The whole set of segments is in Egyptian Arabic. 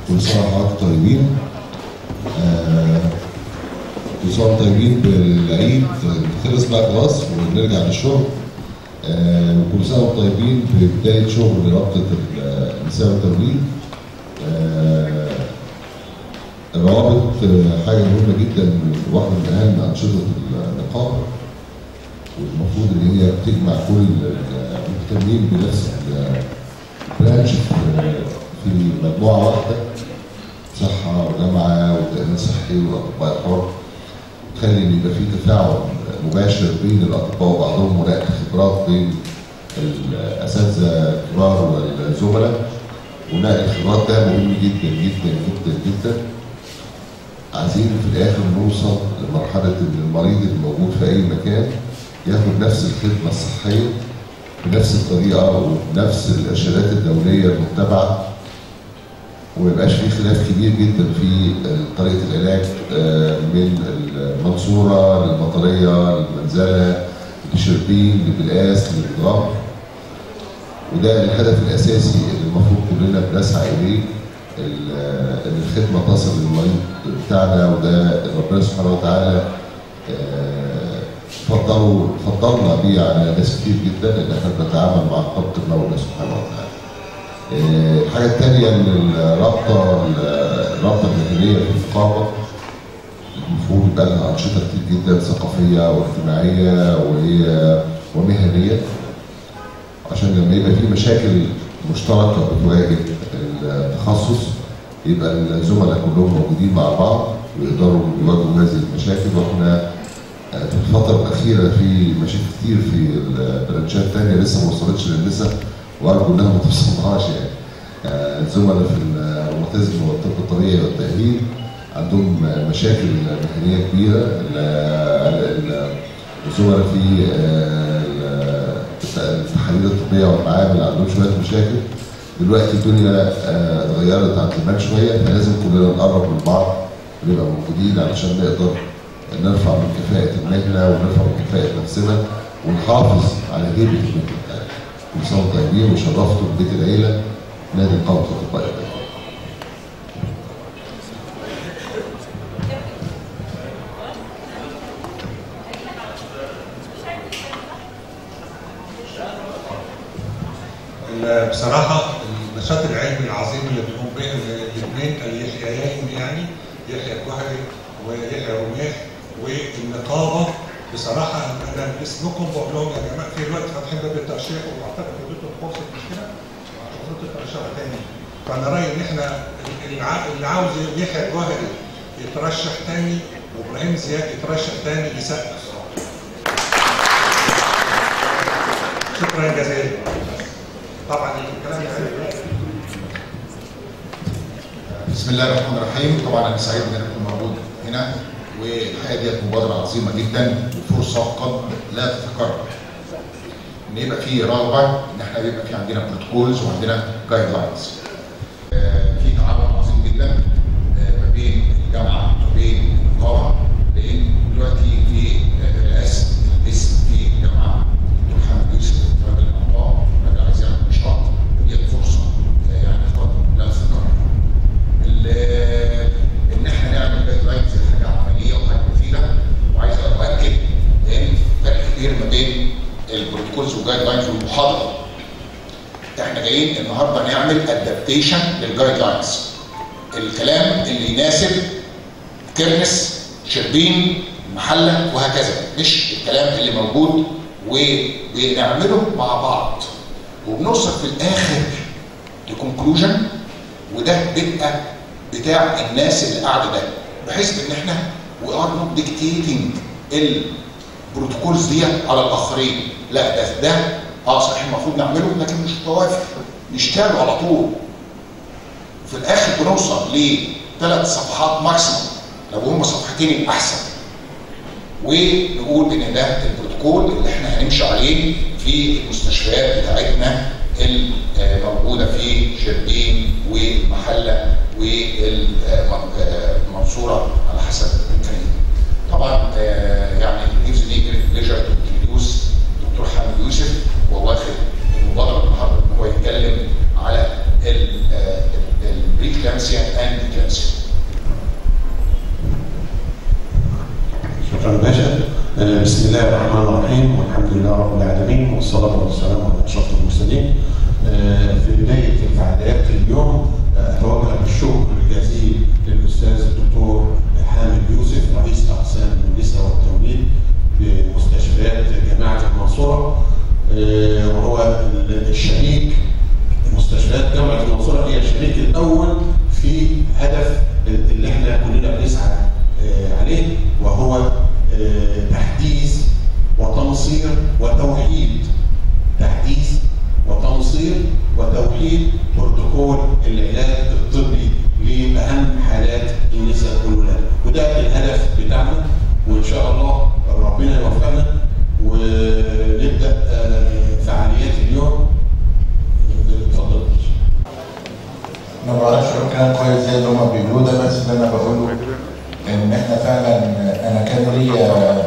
كل سنة وحضراتكم طيبين آه، كل سنة وانتم طيبين بالعيد خلص بقى خلاص ونرجع للشغل آه، وكل سنة وانتم طيبين ببداية شغل رابطة النساء والتمويل آه، الروابط آه، حاجة مهمة جدا واحدة من أهم أنشطة النقابة والمفروض إن هي بتجمع كل المهتمين بنفس البرانش في مجموعة واحدة صحة وجامعة وتأمين صحي وأطباء الحر تخلي إن يبقى في تفاعل مباشر بين الأطباء وبعضهم ونقل خبرات بين الأساتذة الكبار والزملاء ونقل الخبرات ده مهم جدا جدا جدا جدا عايزين في الآخر نوصل لمرحلة إن المريض الموجود في أي مكان ياخد نفس الخدمة الصحية بنفس الطريقة وبنفس الإرشادات الدولية المتبعة وما يبقاش في خلاف كبير جدا في طريقة العلاج آه، من المنصورة للمطرية للمنزلة لشربين لبلاس للجرام وده الهدف الأساسي اللي المفروض كلنا بنسعى إليه ال- إن الخدمة تصل للمريض بتاعنا وده ربنا سبحانه وتعالى آه، فضلوا فضلنا بيه على ناس كتير جدا ان احنا بنتعامل مع خط المولى سبحانه وتعالى. آه، الحاجه الثانيه ان الرابطه الرابطه المهنيه في النقابه المفروض يبقى لها انشطه كتير جدا ثقافيه واجتماعيه وهي ومهنيه عشان لما يبقى في مشاكل مشتركه بتواجه التخصص يبقى الزملاء كلهم موجودين مع بعض ويقدروا يواجهوا هذه المشاكل واحنا في الفترة الأخيرة في مشاكل كتير في البرانشات التانية لسه ما وصلتش للنساء وأرجو إنها ما توصلهاش يعني. آه، الزملاء في الروماتيزم والطب الطبيعي والتأهيل عندهم مشاكل مهنية كبيرة ال- ال- الزملاء في آه، التحاليل الطبية والمعامل عندهم شوية مشاكل دلوقتي الدنيا آه، اتغيرت عن زمان شوية فلازم كلنا نقرب من بعض ونبقى موجودين علشان نقدر نرفع من كفاءة المهنة ونرفع من كفاءة نفسنا ونحافظ على هيبة المهنة بتاعتنا. كل سنة وانتم طيبين وشرفتوا بيت العيلة نادي نقابة الأطباء البيطرية. ال- بصراحة النشاط العلمي العظيم اللي بيقوم به الاثنين اليحييين يعني يحيى الجوهري ويحيى رميح والنقابة بصراحة أنا باسمكم بقول لهم يا جماعة في الوقت فاتحين باب الترشيح وأعتقد اديتهم فرصة مش كده؟ المفروض تترشحوا تاني فأنا رأيي إن إحنا اللي عا- اللي عاوز يحيى الجوهري يترشح تاني وإبراهيم زياد يترشح تاني يسقف شكرا جزيلا طبعا الكلام يعني بسم الله الرحمن الرحيم طبعا انا سعيد ان انا اكون موجود هنا والحقيقه ديت مبادره عظيمه جدا وفرصه قد لا تتكرر ان يبقى في رغبه ان احنا يبقى في عندنا بروتوكولز وعندنا جايد لاينز في تعاون عظيم جدا آه، ما بين الجامعه وما بين النقابه لان دلوقتي في آه، رئاسه الاسم في الجامعه دكتور حامد يوسف راجل اعضاء راجل عايز يعمل نشاط ودي فرصه آه، يعني قد لا تتكرر ال- ان احنا نعمل جايد لاينز حاجه عمليه وحاجه مفيده وعايز اؤكد ان فرق كبير ما بين البروتوكولز والجايد لاينز والمحاضره احنا جايين النهارده نعمل ادابتيشن للجايد لاينز الكلام اللي يناسب كرنس شربين محله وهكذا مش الكلام اللي موجود وبنعمله مع بعض وبنوصل في الاخر لكونكلوجن وده بيبقى بتاع الناس اللي قاعده ده بحيث ان احنا وي ار نوت ديكتيتنج البروتوكولز دي على الاخرين لا ده ده اه صحيح المفروض نعمله لكن مش توافر نشتغل على طول في الاخر بنوصل لثلاث صفحات ماكسيموم لو هم صفحتين يبقى احسن ونقول ان ده البروتوكول اللي احنا هنمشي عليه في المستشفيات بتاعتنا الموجوده في شربين والمحله والمنصوره على حسب الامكانيه. طبعا آه، يعني gives me great pleasure to introduce دكتور حامد يوسف وهو واخد المبادره النهارده ان هو يتكلم على البريكلام preeclampsia and eclampsia. شكرا باشا آه، بسم الله الرحمن الرحيم والحمد لله رب العالمين والصلاة والسلام على أشرف المرسلين آه، في بداية فعاليات اليوم آه، أتوجه بالشكر الجزيل للأستاذ الدكتور حامد يوسف رئيس أقسام النساء والتوليد بمستشفيات جامعة المنصورة آه، وهو الشريك مستشفيات جامعة المنصورة هي الشريك الأول في هدف اللي احنا كلنا بنسعى آه، عليه وهو آه، تحديث وتنصير وتوحيد تحديث وتنصير وتوحيد بروتوكول العلاج الطبي لأهم حالات النساء والولادة وده الهدف بتاعنا وإن شاء الله ربنا يوفقنا ونبدأ آه، فعاليات اليوم اتفضل ما بعرفش اقول كلام كويس زي اللي هما بيقولوه ده بس اللي انا بقوله ان احنا فعلا انا كان ليا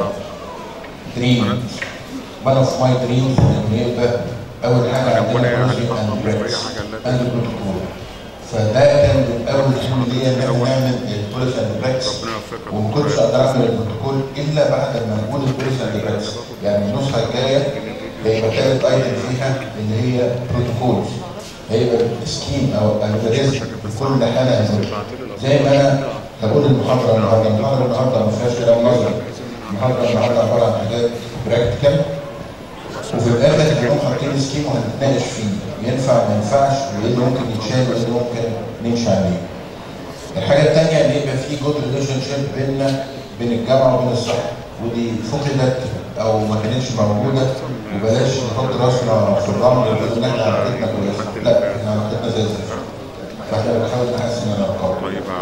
دريم one of my dreams ان يبقى اول حاجه عندنا بروسي اند بريكس اند بروتوكول فده كان من اول حلم ليا ان احنا نعمل البوليس اند بريكس وما كنتش اقدر اعمل البروتوكول الا بعد ما نقول البوليس اند بريكس يعني النسخه الجايه هيبقى ثالث ايتم فيها اللي هي بروتوكولز هيبقى السكيم او الالجوريزم كل حاله زي ما انا هقول المحاضره النهارده المحاضره النهارده ما فيهاش كلام نظري المحاضره النهارده عباره عن حاجات براكتيكال وفي الاخر هنقوم حاطين سكيم وهنتناقش فيه ينفع ما ينفعش وايه اللي ممكن يتشال وايه اللي ممكن نمشي عليه. الحاجه الثانيه ان يبقى في جود ريليشن شيب بيننا بين الجامعه وبين الصحه ودي فقدت او ما كانتش موجوده وبلاش نحط راسنا في الرمل ونقول ان احنا علاقتنا كويسه لا احنا علاقتنا زي الزفت فاحنا بنحاول نحسن العلاقات.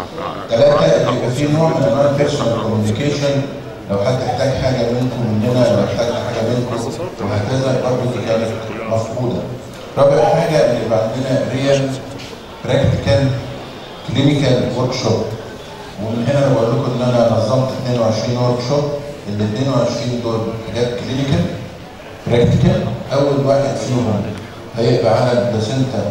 ثلاثه يبقى في نوع من انواع البيرسونال كوميونيكيشن لو حد احتاج حاجه منكم مننا لو احتاجنا حاجه منكم وهكذا برضه دي كانت مفقوده. رابع حاجه ان يبقى عندنا ريال براكتيكال كلينيكال ورك شوب ومن هنا انا بقول لكم ان انا نظمت 22 ورك شوب ال 22 دول حاجات كلينيكال براكتيكال اول واحد فيهم هيبقى على البلاسينتا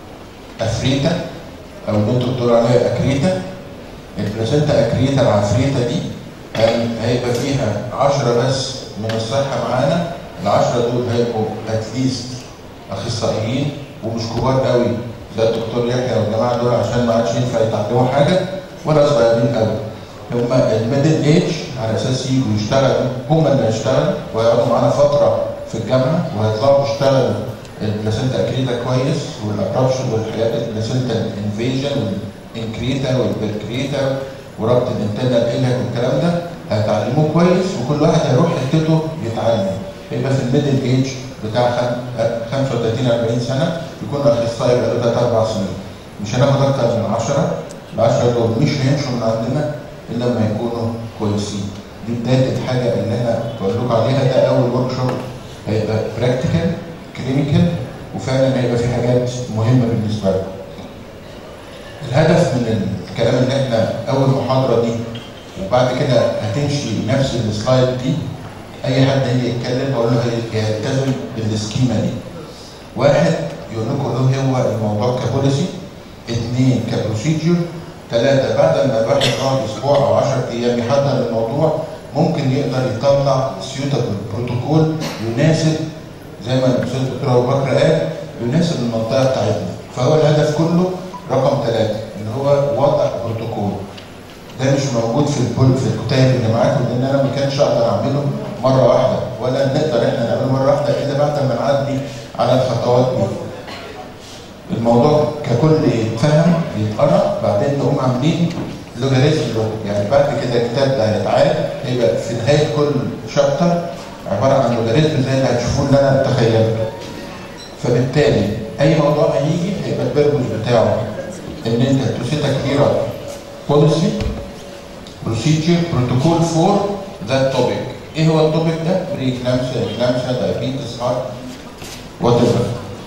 افريتا او اللي انتوا بتقولوا عليها اكريتا البلاسينتا اكريتا العفريتا دي هي- هيبقى فيها 10 بس من الصحه معانا ال 10 دول هيبقوا اتليست اخصائيين ومش كبار قوي زي الدكتور يحيى والجماعه دول عشان ما عادش ينفع يتعلموا حاجه ولا صغيرين قوي هم الميدل ايج على اساس يجوا يشتغلوا هم اللي هيشتغلوا ويقعدوا معانا فتره في الجامعه وهيطلعوا يشتغلوا البلاسينتا اكريتا كويس والابرابشن والحاجات البلاسينتا انفيجن والانكريتا والبركريتا وربط الانترنال ايلك والكلام ده هيتعلموه كويس وكل واحد هيروح حتته يتعلم يبقى في الميدل ايج بتاع خم- 35 40 سنه يكون اخصائي بقاله 3 4 سنين مش هناخد اكتر من 10 ال 10 دول مش هيمشوا من عندنا الا لما يكونوا كويسين دي بدايه الحاجه اللي انا بقول لكم عليها ده اول ورك شوب هيبقى براكتيكال كلينيكال وفعلا هيبقى في حاجات مهمه بالنسبه لكم. الهدف من الكلام اللي احنا اول محاضره دي وبعد كده هتمشي نفس السلايد دي اي حد هيجي يتكلم بقول له يلتزم بالسكيما دي. واحد يقول لكم ايه هو الموضوع كبوليسي اثنين كبروسيجر ثلاثة بعد ما الواحد يقعد اسبوع او 10 ايام يحضر الموضوع ممكن يقدر يطلع سيوتابل بروتوكول يناسب زي ما الاستاذ دكتور ابو بكر قال يناسب المنطقه بتاعتنا فهو الهدف كله رقم ثلاثه ان هو وضع بروتوكول ده مش موجود في البول في الكتاب اللي معاكم لان انا ما كانش اقدر اعمله مره واحده ولا نقدر احنا نعمله مره واحده الا بعد ما نعدي على الخطوات دي. الموضوع ككل يتفهم يتقرا بعدين نقوم عاملين لوجاريزم له يعني بعد كده الكتاب ده هيتعاد هيبقى في نهايه كل شابتر عباره عن لوجاريزم زي اللي هتشوفوه اللي انا تخيلته. فبالتالي اي موضوع هيجي هيبقى البربوز بتاعه ان انت توسيتا كليرا بوليسي بروسيجر بروتوكول فور ذات توبيك ايه هو التوبيك ده؟ بري كلامسيا كلامسيا دايابيتس هارت وات ايفر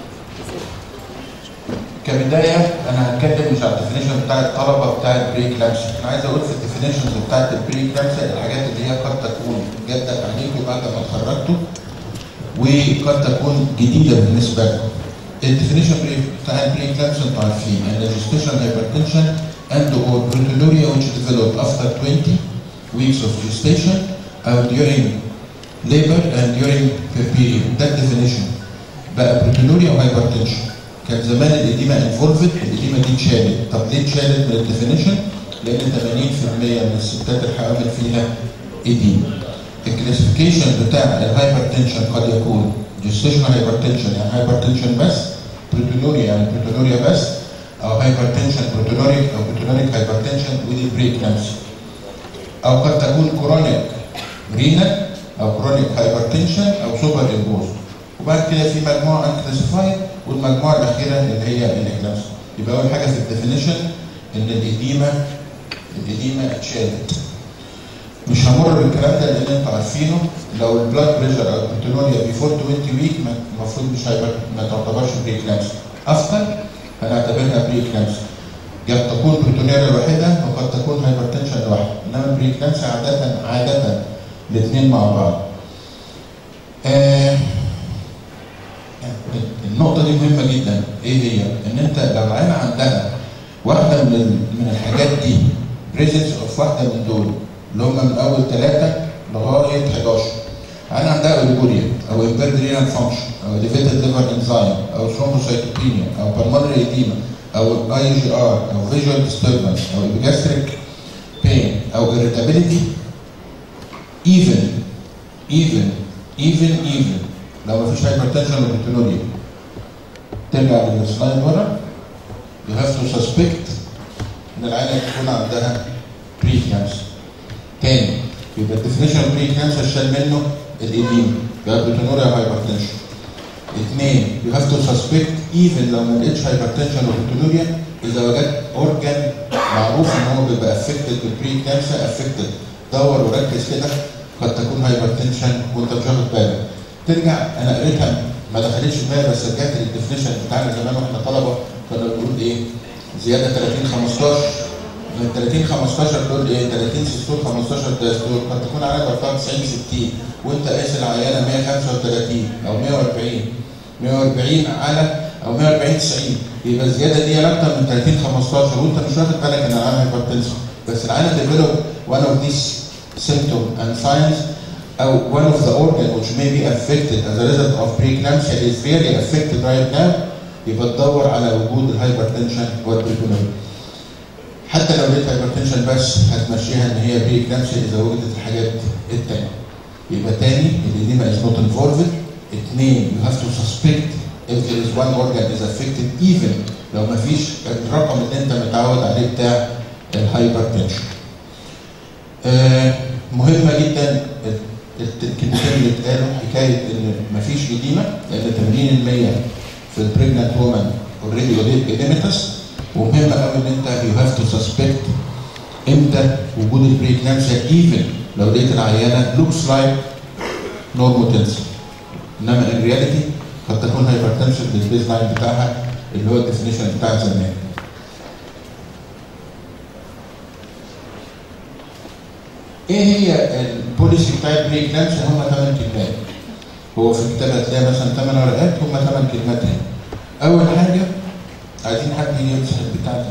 كبدايه انا هتكلم مش على الديفينيشن بتاع الطلبه بتاع البري كلامسيا انا عايز اقول في الديفينيشنز بتاعت البري كلامسيا الحاجات اللي هي قد تكون جدت عليكم بعد ما اتخرجتوا وقد تكون جديده بالنسبه لكم الديفينيشن بتاع البري كلامسيا انتوا عارفين ان الجستيشن هايبرتنشن and or proteinuria which develop after 20 weeks of gestation or during labor and during the period ده definition بقى proteinuria وهايبرتنشن كان زمان الإديمة انفولفد الإديمة دي اتشالت طب ليه اتشالت من الديفينيشن؟ لأن 80% من الستات الحوامل فيها إديمة الكلاسيفيكيشن بتاع الهايبرتنشن قد يكون جستيشنال هايبرتنشن يعني هايبرتنشن بس بروتونوريا يعني بروتونوريا بس او هايبرتنشن بروتونوريك او بروتونوريك هايبرتنشن ودي بريك نفسه او قد تكون كرونيك رينال او كرونيك هايبرتنشن او سوبر امبوز وبعد كده في مجموعه انكلاسيفايد والمجموعه الاخيره اللي هي الاكلامس يبقى اول حاجه في الديفينيشن ان الاديمه الاديمه اتشالت مش همر بالكلام ده لان انتوا عارفينه لو البلاد بريشر او البروتينوريا بيفور 20 ويك المفروض مش هيبقى ما تعتبرش بري كلامس افتر هنعتبرها بري كلامس قد تكون بروتينوريا لوحدها وقد تكون هايبرتنشن لوحدها انما بري كلامس عاده عاده الاثنين مع بعض آه النقطه دي مهمه جدا ايه هي ان انت لو العيله عندها واحده من من الحاجات دي بريزنس اوف واحده من دول اللي هم من اول ثلاثه لغايه 11 انا عندها اوليجوريا او امبيرد رينال فانكشن او ديفيتد ليفر انزايم او ثرومبوسايتوبينيا او بالمونري ايديما او اي جي ار او فيجوال ديستربنس او ايبيجاستريك بين او irritability even even even even لو ما فيش هايبرتنشن وبروتينوريا ترجع للسلايد ورا you have to suspect ان العيله تكون عندها بري كانسر تاني يبقى الديفينيشن اوف بري كانسر شال منه الايديم يبقى بروتينوريا هايبرتنشن اثنين يو هاف تو سسبكت ايفن لو ما لقيتش هايبرتنشن وبروتينوريا اذا وجدت اورجان معروف ان هو بيبقى افكتد بالبري كانسر افكتد دور وركز كده قد تكون هايبرتنشن وانت مش واخد بالك ترجع انا قريتها ما دخلتش دماغي بس رجعت للديفينيشن بتاعنا زمان واحنا طلبه كنا بنقول ايه زياده 30 15 من 30 15 دول ايه 30 سيستول 15 دايستول قد تكون على ضغطها 90 60 وانت قايس العيانه 135 او 140 140 على او 140 90 يبقى الزياده دي اكتر من 30 15 وانت مش واخد بالك ان العيانه هايبرتنسن بس العيانه ديفلوب one of these symptom and signs او one of the organ which may be affected as a result of preeclampsia is very affected right now يبقى تدور على وجود الهايبرتنشن والبريكونومي حتى لو لقيت هايبرتنشن بس هتمشيها ان هي بري كلامسيا اذا وجدت الحاجات التانية يبقى تاني الاديما از نوت انفولفد اثنين يو هاف تو سسبكت if there is one organ is affected even لو ما فيش الرقم اللي انت متعود عليه بتاع الهايبرتنشن آه مهمه جدا الكلمتين اللي اتقالوا حكايه ان ما فيش اديمه لان 80% في البريجننت وومن اوريدي اديمتس ومهم قوي ان انت يو هاف تو سسبكت امتى وجود البريكلامسيا ايفن لو لقيت العيانه لوكس لايك نورموتنسن انما ان رياليتي قد تكون هايبرتنشن بالبيز لاين بتاعها اللي هو الديفينيشن بتاع زمان ايه هي البوليسي بتاع البريكلامسيا هم 8 كلمات هو في الكتاب هتلاقي مثلا 8 ورقات هم 8 كلمات هنا اول حاجه عايزين حد يمسح البتاع دي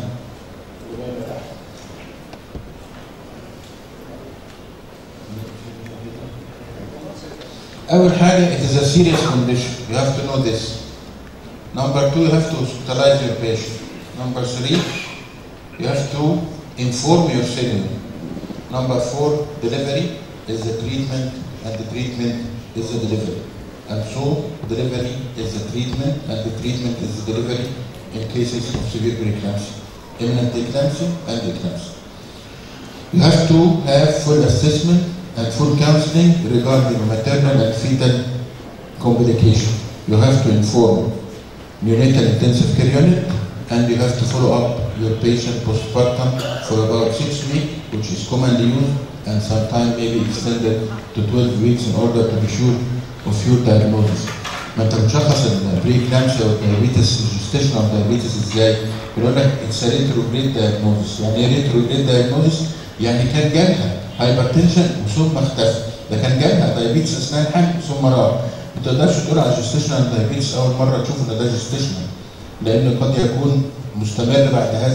أول حاجة it is a serious condition you have to know this number two you have to hospitalize your patient number three you have to inform your surgeon number four delivery is the treatment and the treatment is the delivery and so delivery is the treatment and the treatment is the delivery in cases of severe preeclampsia, imminent eclampsia and eclampsia. You have to have full assessment and full counseling regarding maternal and fetal complication. You have to inform neonatal intensive care unit and you have to follow up your patient postpartum for about six weeks, which is commonly used and sometimes maybe extended to 12 weeks in order to be sure of your diagnosis. ما انت بتشخص البري كلامسيا والدايابيتس الجستيشنال دايابيتس ازاي؟ بيقول لك اتس ريتروجريد دايجنوزس، يعني ايه ريتروجريد دايجنوزس؟ يعني كان جالها هايبرتنشن ثم اختفى، ده كان جالها دايابيتس اثناء الحمل ثم راح. ما تقدرش تقول على جستيشنال دايابيتس اول مره تشوف ان ده جستيشنال لان قد يكون مستمر بعد هذا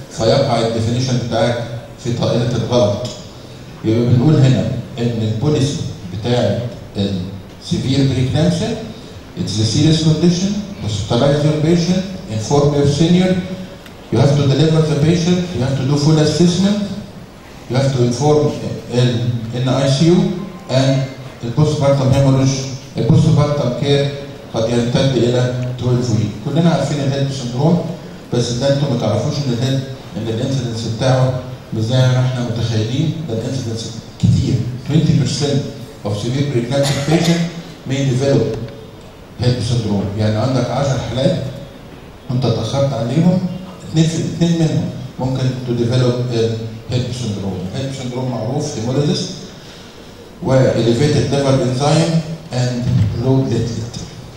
فيقع الديفينيشن بتاعك في طائله الغلط يبقى بنقول هنا ان البوليسي بتاع السيفير بريكلامسيا it's a serious condition hospitalize your patient inform your senior you have to deliver the patient you have to do full assessment you have to inform ال NICU and the postpartum hemorrhage the postpartum care قد يمتد الى 12 ويك كلنا عارفين الهيد سندروم بس ده انتم ما تعرفوش ان الهيد ان الانسيدنس بتاعه مش زي ما احنا متخيلين ده الانسيدنس كتير 20% of severe preeclamptic patient may develop head syndrome يعني عندك 10 حالات وانت اتاخرت عليهم اثنين في اثنين منهم ممكن تو ديفلوب هيد سندروم الهيد سندروم معروف هيموليزيس و elevated liver enzyme and low platelet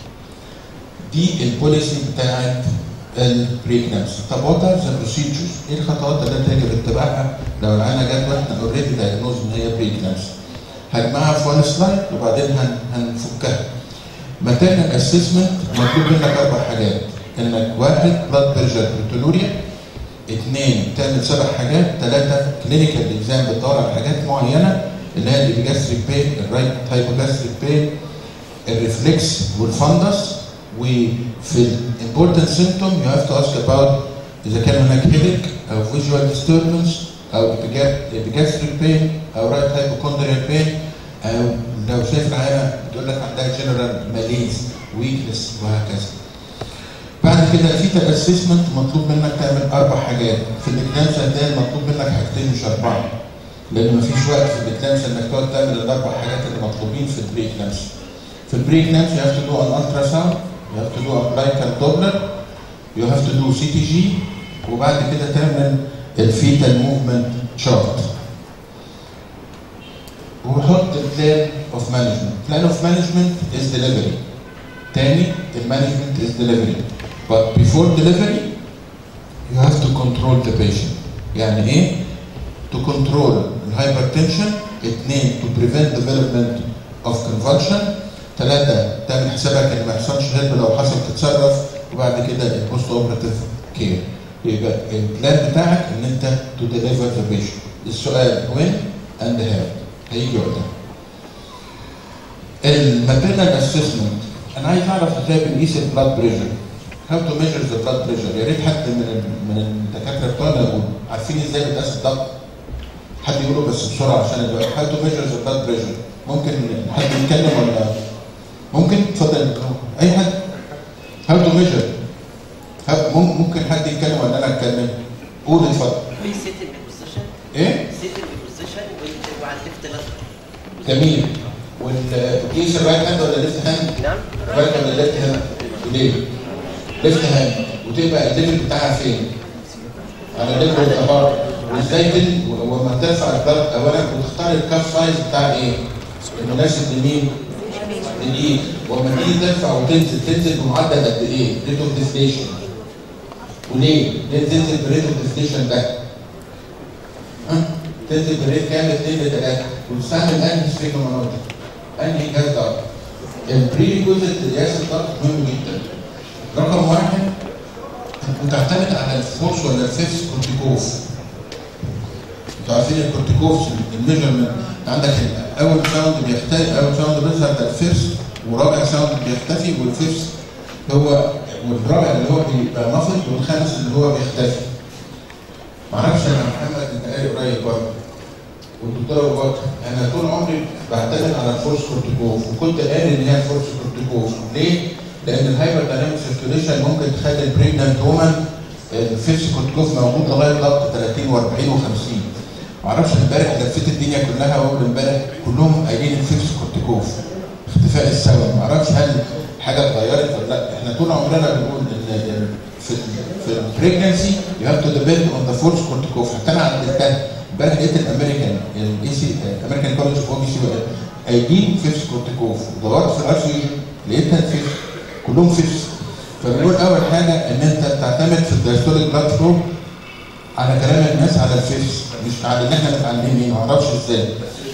دي البوليسي بتاعت البريجنانس طب وات ار ذا بروسيجرز ايه الخطوات التي يجب اتباعها لو العينه جت واحنا اوريدي دايجنوز ان هي بريجنانس هجمعها في وان سلايد وبعدين هن هنفكها ماتيرنال اسسمنت مطلوب منك اربع حاجات انك واحد بلاد بريشر بروتونوريا اثنين تعمل سبع حاجات ثلاثه كلينيكال اكزام بتدور على حاجات معينه اللي هي الابيجاستريك بين الرايت هايبوجاستريك بين الريفلكس والفندس وفي الامبورتنت سيمتوم يو هاف تو اسك اباوت اذا كان هناك هيدك او فيجوال ديستربنس او ابيجاستريك بين او رايت هايبوكوندريال بين او لو شايف العينه بتقول لك عندها جنرال ماليز ويكنس وهكذا بعد كده في اسسمنت مطلوب منك تعمل اربع حاجات في الاكلامس هتلاقي مطلوب منك حاجتين مش اربعه لان مفيش وقت في الاكلامس انك تقعد تعمل الاربع حاجات اللي مطلوبين في البري اكلامس في البري اكلامس you have to do an ultrasound you have to do umbilical doppler you have to do CTG وبعد كده تعمل الفيتال موفمنت شارت وحط البلان اوف مانجمنت بلان اوف مانجمنت از ديليفري تاني المانجمنت از ديليفري but before delivery you have to control the patient يعني ايه to control الهايبرتنشن اثنين to prevent development of convulsion ثلاثة تعمل حسابك ان ما يحصلش هيلب لو حصل تتصرف وبعد كده البوست اوبراتيف كير يبقى البلان بتاعك ان انت تو ديليفر ذا بيشنت السؤال وين اند هاو هيجي وقتها الماتيرنال اسسمنت انا عايز اعرف ازاي بنقيس البلاد بريشر هاو تو ميجر ذا بلاد بريشر يا ريت حد من من الدكاتره بتوعنا يقول عارفين ازاي بنقيس الضغط حد يقوله بس بسرعه عشان الوقت هاو تو ميجر ذا بلاد بريشر ممكن حد يتكلم ولا ممكن اتفضل اي حد هاو تو ميجر ممكن حد يتكلم ولا انا اتكلم قول اتفضل We sit in the position, ايه sit in the position with وعلى الليفت لاتر. جميل والكيس الرايت هاند ولا ليفت هاند نعم رايت ولا ليفت هاند ليه ليفت هاند وتبقى الليفل بتاعها فين على الليفل الظهر وازاي تل وما ترفع الضغط اولا وتختار الكاف سايز بتاع ايه المناسب لمين للايد وما تيجي ترفع وتنزل تنزل بمعدل قد ايه ريت اوف ديفليشن وليه ليه تنزل بريت اوف ديفليشن ده ها تنزل بريت كام 2 ل 3 وتستعمل انهي سفيجو مناطق انهي جهاز ضغط البري جزء قياس الضغط مهم جدا رقم واحد بتعتمد على الفورس ولا الفيفس كورتيكوف انتوا عارفين الكورتيكوفs الميجرمنت عندك اول ساوند بيختفي اول ساوند بيظهر ده الفيرست ورابع ساوند بيختفي والفيفس هو والرابع اللي هو بيبقى مفرد والخامس اللي هو بيختفي معرفش انا محمد انت قاري قريب برضه والدكتور بكر انا طول عمري بعتمد على الفورس كورتيكوف وكنت قاري ان هي الفورس كورتيكوف ليه؟ لان الهايبر دايناميك سيركيوليشن ممكن تخلي البريجنانت وومن الفيفس كورتيكوف موجود لغايه ضغط 30 و40 و50 معرفش امبارح لفيت الدنيا كلها واول امبارح كلهم قايلين الفيفس كورتيكوف اختفاء السبب معرفش هل حاجه اتغيرت ولا لا احنا طول عمرنا بنقول ان في في البريجنسي يو هاف تو ديبند اون ذا فورس كورتيكوف حتى انا عدلتها امبارح لقيت الامريكان الاي سي امريكان كولج اوف اوبي سي قايلين فيفس كورتيكوف دورت في الار سي لقيتها فيفس كلهم فيفس فبنقول اول حاجه ان انت تعتمد في الدايستوليك بلاد فلو على كلام الناس على الفيفس مش على ان احنا متعلمين ما اعرفش ازاي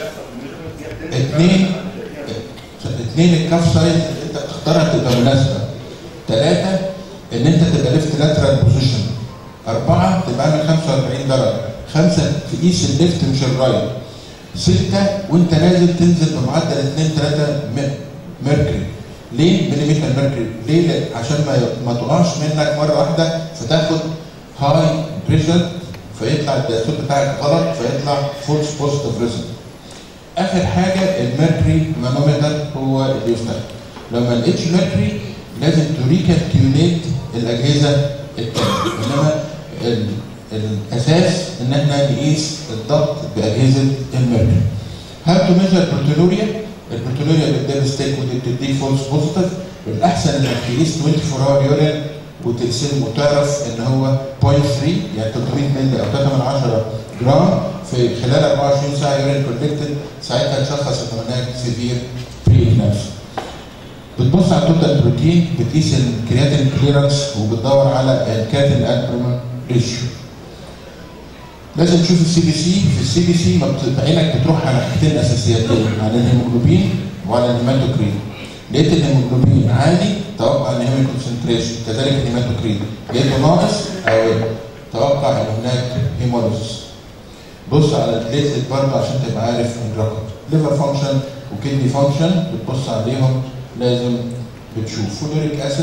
اثنين اثنين الكاف سايز اللي انت بتختارها تبقى مناسبه ثلاثه ان انت تبقى ليفت لاترال بوزيشن أربعة تبقى عامل 45 درجة خمسة تقيس الليفت مش الرايت ستة وانت نازل تنزل بمعدل 2 3 ميركوري ليه مليمتر ميركوري؟ ليه؟ لأ عشان ما ما تقعش منك مره واحده فتاخد هاي بريشر فيطلع الدستور بتاعك غلط فيطلع فولس بوزيتيف ريزلت. اخر حاجه الميركوري مانومتر هو اللي يستخدم. لو ما لقيتش ميركوري لازم تريكالكيوليت الاجهزه التانيه انما ال- الاساس ان احنا نقيس الضغط باجهزه الميركوري. هاو تو ميجر بروتينوريا البروتينوريا بتدي ستيك ودي بتديك فولس بوزيتيف الاحسن انك تقيس 24 اور يورين وتقسم وتعرف ان هو 0.3 يعني 300 مللي او 3 من 10 جرام في خلال 24 ساعه يورين كولكتد ساعتها تشخص ان هناك سيفير بري بتبص على التوتال بروتين بتقيس الكرياتين كليرنس وبتدور على الكرياتين البومين ريشيو لازم تشوف السي بي سي في السي بي سي ما بت- عينك بتروح على حاجتين اساسيتين على الهيموجلوبين وعلى الهيماتوكرين لقيت الهيموجلوبين عالي توقع ان هيمو كونسنتريشن كذلك الهيماتوكرين لقيته ناقص او توقع ان هناك هيمولوسيس بص على البليتلت برضه عشان تبقى عارف الرقم ليفر فانكشن وكدني فانكشن بتبص عليهم لازم بتشوف فولوريك اسيد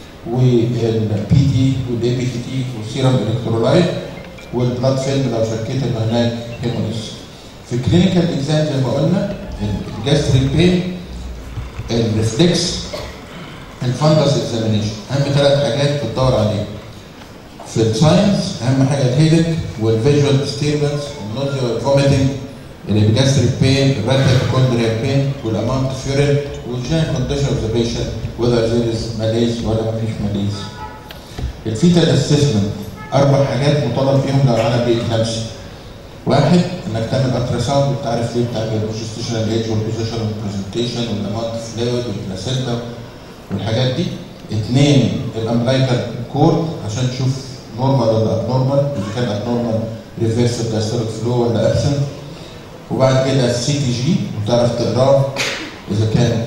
والبي تي والاي بي تي تي والسيرم الكترولايت والبلاد فيلم لو شكيت ان هناك هيموليس في الكلينيكال اكزام زي ما قلنا الجاستريك بين الريفلكس الفندس اكزامينيشن اهم ثلاث حاجات بتدور عليهم في الساينس اهم حاجه الهيدك والفيجوال ديستربنس النوزيا والفوميتنج الجاستريك بين الراتيك كوندريال بين والاماونت فيورين والجين كونديشن اوف ذا بيشنت whether there is malaise ولا ما فيش malaise الفيتال اسسمنت اربع حاجات مطالب فيهم لو انا بيكلامسي واحد انك تعمل الترا ساوند انت عارف ليه بتاع البوزيشنال ايج والبوزيشن والبرزنتيشن والاماونت فلويد والبلاسينتا والحاجات دي اثنين الامبلايكال كورد عشان تشوف نورمال ولا ابنورمال اذا كان ابنورمال ريفيرس دايستوليك فلو ولا ابسنت وبعد كده السي تي جي وتعرف تقراه اذا كان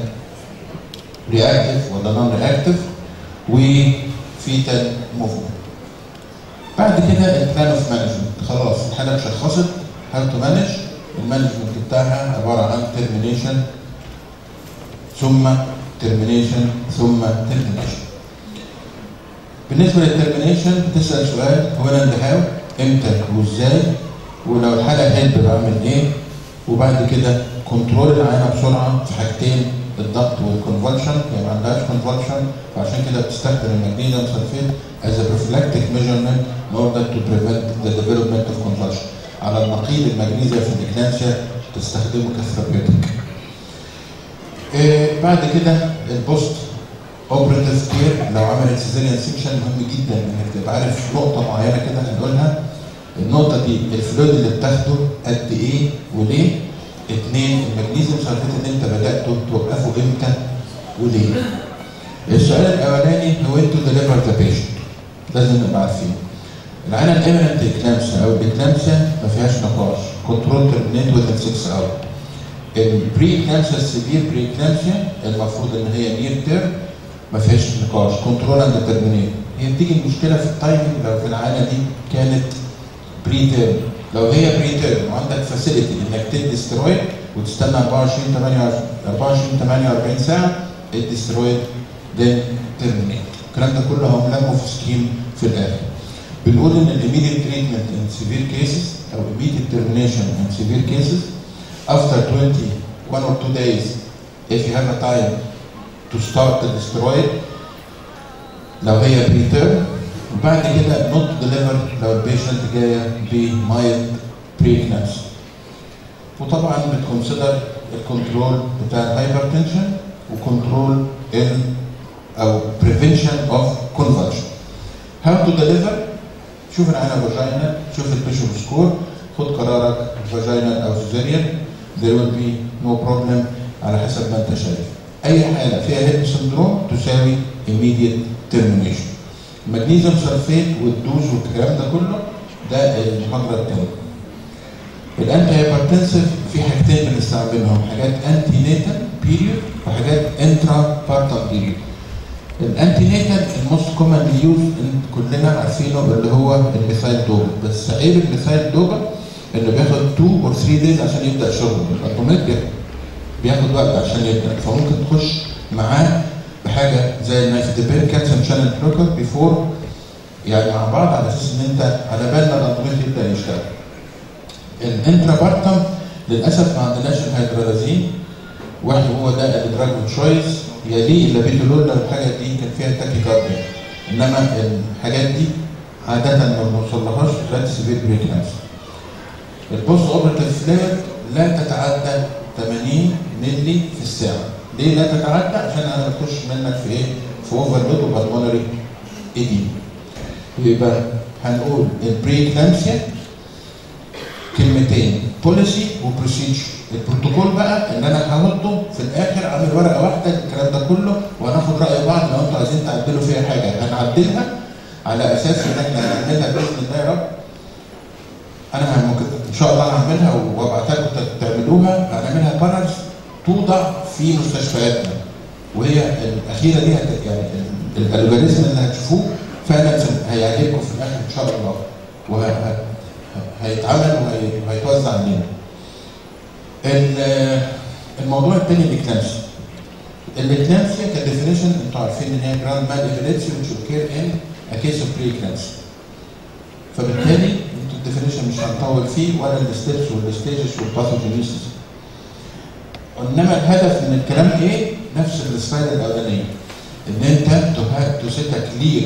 رياكتيف ولا نون رياكتيف وفيتال موفمنت بعد كده البلان اوف مانجمنت خلاص الحاله اتشخصت هاو تو مانج المانجمنت بتاعها عباره عن ترمينيشن ثم ترمينيشن ثم ترمينيشن بالنسبه للترمينيشن بتسال سؤال هو انا هاو امتى وازاي ولو الحاله هيلب بعمل ايه وبعد كده كنترول العينه بسرعه في حاجتين الضغط والكونفولشن يعني ما عندهاش كونفولشن فعشان كده بتستخدم المغنيسيوم سلفيت as a prophylactic measurement in order to prevent the development of convulsion. على النقيض المغنيسيوم في الاكلانسيا تستخدمه كثيرابيوتيك. إيه بعد كده البوست اوبريتيف كير لو عملت سيزيريان سيكشن مهم جدا انك تبقى عارف نقطه معينه كده هنقولها النقطه دي الفلويد اللي بتاخده قد ايه وليه اثنين المغنيسيوم سلفيت اللي انت بداته توقفه امتى وليه السؤال الاولاني هو انتو ديليفر ذا بيشنت لازم نبقى عارفين العينه الامننت اكلامسيا او الاكلامسيا ما فيهاش نقاش كنترول ترمينيت وذن 6 اور البري اكلامسيا السيفير بري اكلامسيا المفروض ان هي نير تيرم ما فيهاش نقاش كنترول اند ترمينيت هي بتيجي المشكله في التايمنج لو في العينه دي كانت بري تيرم لو هي بري تيرم وعندك فاسيلتي انك تدي سترويد وتستنى 24 28 24 48 ساعه ادي سترويد then terminate الكلام ده كله هنلمه في سكيم في الاخر بنقول ان immediate treatment in severe cases او immediate termination in severe cases after 20 one or two days if you have a time to start the steroid لو هي preterm وبعد كده not deliver لو البيشنت جايه بمايلد preeclampsia وطبعا بتكونسيدر الكنترول بتاع الهايبرتنشن وكنترول ال او prevention of convulsion. How to deliver؟ شوف العينه فاجينال، شوف البيشوب سكور، خد قرارك فاجينال او سيزيريان there will be no problem على حسب ما انت شايف. اي حاله فيها هيد سندروم تساوي immediate termination. المغنيسيوم سلفيت والدوز والكلام ده كله ده المحاضره الثانيه. الانتي هايبرتنسيف في حاجتين بنستعملهم حاجات انتي نيتال بيريود وحاجات انترا بارتال بيريود الانتي ناتال الموست كومن يوز كلنا عارفينه اللي هو الميثايل دوبا بس عيب الميثايل دوبا انه بياخد 2 اور 3 دايز عشان يبدا شغله الاوتوماتيك بياخد وقت عشان يبدا فممكن تخش معاه بحاجه زي النايفيدبين كالسيوم شانل بلوكر بيفور يعني مع بعض على اساس ان انت على بال ما الاوتوماتيك يبدا يشتغل. الانترا للاسف ما عندناش الهيدرالازين واحد هو ده الدراج تشويس يليه اللابيدولول لو الحاجه دي كان فيها تاكي كارديا انما الحاجات دي عاده ما بنوصلهاش لغايه سيفير بريكنس البوست اوبرتيف فلير لا تتعدى 80 مللي في الساعه ليه لا تتعدى عشان انا بخش منك في ايه في اوفرلود وبالمونري ايدي يبقى هنقول البريكلامسيا كلمتين بوليسي وبروسيجر البروتوكول بقى ان انا هحطه في الاخر اعمل ورقه واحده الكلام ده كله وهناخد راي بعض لو انتوا عايزين تعدلوا فيها حاجه هنعدلها على اساس ان احنا هنعملها باذن الله يا رب انا ممكن ان شاء الله هعملها وابعتها لكم تعملوها هنعملها بانلز توضع في مستشفياتنا وهي الاخيره دي هت- يعني الالجوريزم اللي هتشوفوه فعلا هيعجبكم في الاخر ان شاء الله وهيتعمل وهيتوزع علينا. ال- الموضوع الثاني الاكلامسيا. الاكلامسيا كديفينيشن انتوا عارفين ان هي جراند مال ايفيدنسي which occur in a case of pre-eclampsia. فبالتالي انتوا الديفينيشن مش هنطول فيه ولا الستبس والستيجز والباثوجينيسيس. انما الهدف من الكلام ايه؟ نفس السلايد الاولانيه. ان انت تو set a clear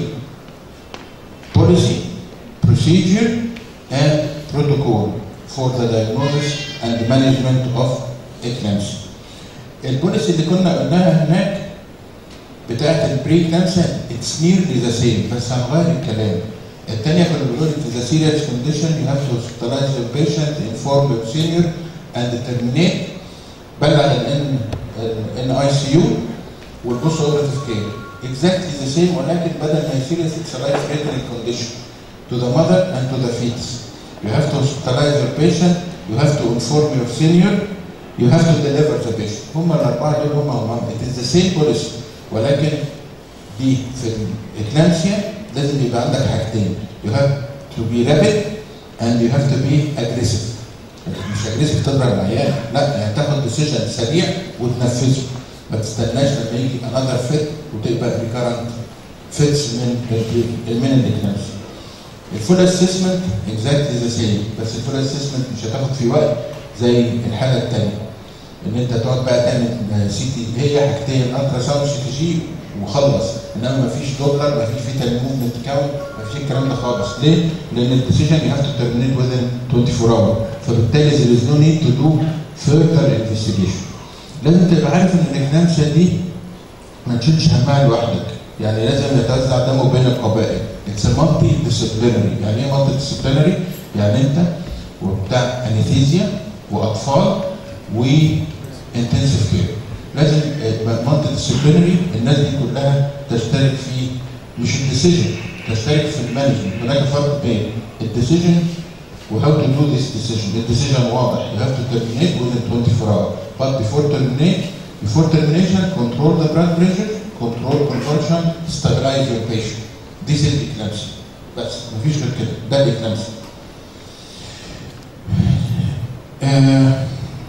policy, procedure, and protocol for the diagnosis and management of eclampsia. البوليسي اللي كنا قلناها هناك بتاعت البري كانسر اتس نيرلي ذا سيم بس هنغير الكلام. الثانية كنا بنقول it is a serious condition you have to hospitalize your patient, inform your senior and terminate بلغ الان الان اي سي يو والبوست اوبرتيف كير exactly the same ولكن بدل ما يصير it's a life threatening condition to the mother and to the fetus. You have to hospitalize your patient, you have to inform your senior, you have to deliver the patient. هم الأربعة دول هم هم it is the same policy ولكن دي في الإكلامسيا لازم يبقى عندك حاجتين. You have to be rapid and you have to be aggressive. مش اجريسيف تضرب العيال لا يعني تاخد ديسيجن سريع وتنفذه ما تستناش لما يجي انذر فيت وتبقى ريكارنت فيتس من ال- من الاكناس الفول اسسمنت اكزاكتلي ذا سيم بس الفول اسسمنت مش هتاخد فيه وقت زي الحاله الثانيه ان انت تقعد بقى تعمل سي تي هي حاجتين الترا ساوند سي تي جي وخلص انما ما فيش دوبلر ما فيش فيتال موفمنت كاونت ما فيش الكلام ده خالص ليه؟ لان الديسيجن يو هاف تو ترمينيت within 24 اور فبالتالي there is no need to do further investigation لازم تبقى عارف ان الاكلامسيا دي ما تشيلش همها لوحدك يعني لازم يتوزع دمه بين القبائل اتس مالتي ديسيبلينري يعني ايه مالتي ديسيبلينري؟ يعني انت وبتاع انستيزيا واطفال وانتنسيف كير لازم مالتي ديسيبلينري الناس دي كلها تشترك في مش الديسيجن تشترك في المانجمنت هناك فرق بين الديسيجن و how to do this decision الديسيجن واضح you have to terminate within 24 hours but before terminate before termination control the blood pressure control conversion stabilize your patient this is eclampsia بس مفيش غير كده ده الاكلامسيا آه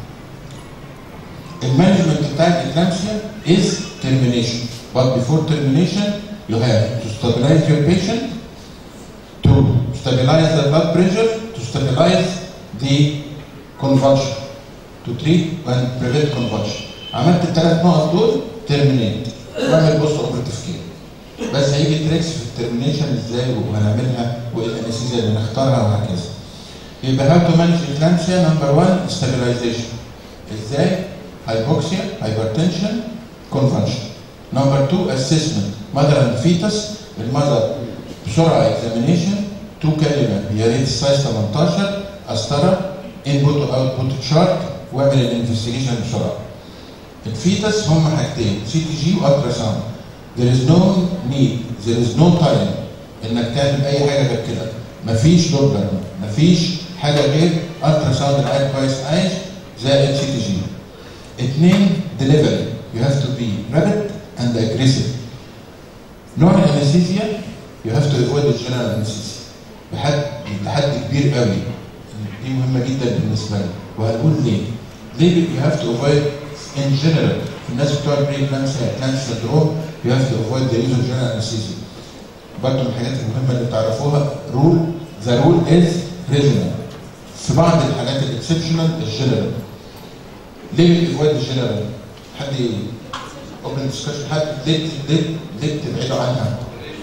المانجمنت بتاع الاكلامسيا is termination but before termination you have to stabilize your patient to stabilize the blood pressure to stabilize the convulsion to treat and prevent convulsion عملت الثلاث نقط دول terminate واعمل بوست اوبرتيف كير بس هيجي تريكس في الترمينيشن ازاي وهنعملها وايه الانستيزيا اللي نختارها وهكذا يبقى هاو تو مانج اكلامسيا نمبر 1 stabilization ازاي hypoxia hypertension convulsion نمبر 2 assessment mother and fetus المذر بسرعه examination 2 كلمه يا ريت السايز 18 قسطره انبوت واوتبوت تشارت واعمل الانفستيجيشن بسرعه الفيتس هم حاجتين سي تي جي والترا ساوند there is no need there is no time انك تعمل اي حاجه غير كده مفيش دوبلر مفيش حاجه غير الترا ساوند العيل كويس عايش زائد سي تي جي اثنين delivery you have to be rapid and aggressive نوع الانستيزيا يو هاف تو افويد الجنرال انستيزيا بحد لحد كبير قوي دي مهمه جدا بالنسبه لي وهنقول ليه؟ ليه يو هاف تو افويد ان جنرال الناس بتوع بري كلانسيا كلانس سندروم يو هاف تو افويد ذا يوز اوف جنرال انستيزيا برضه من الحاجات المهمه اللي تعرفوها رول ذا رول از ريجنال في بعض الحالات الاكسبشنال الجنرال ليه بتفويد الجنرال؟ حد اوبن ديسكشن حد ليه ليه ليه بتبعدوا عنها؟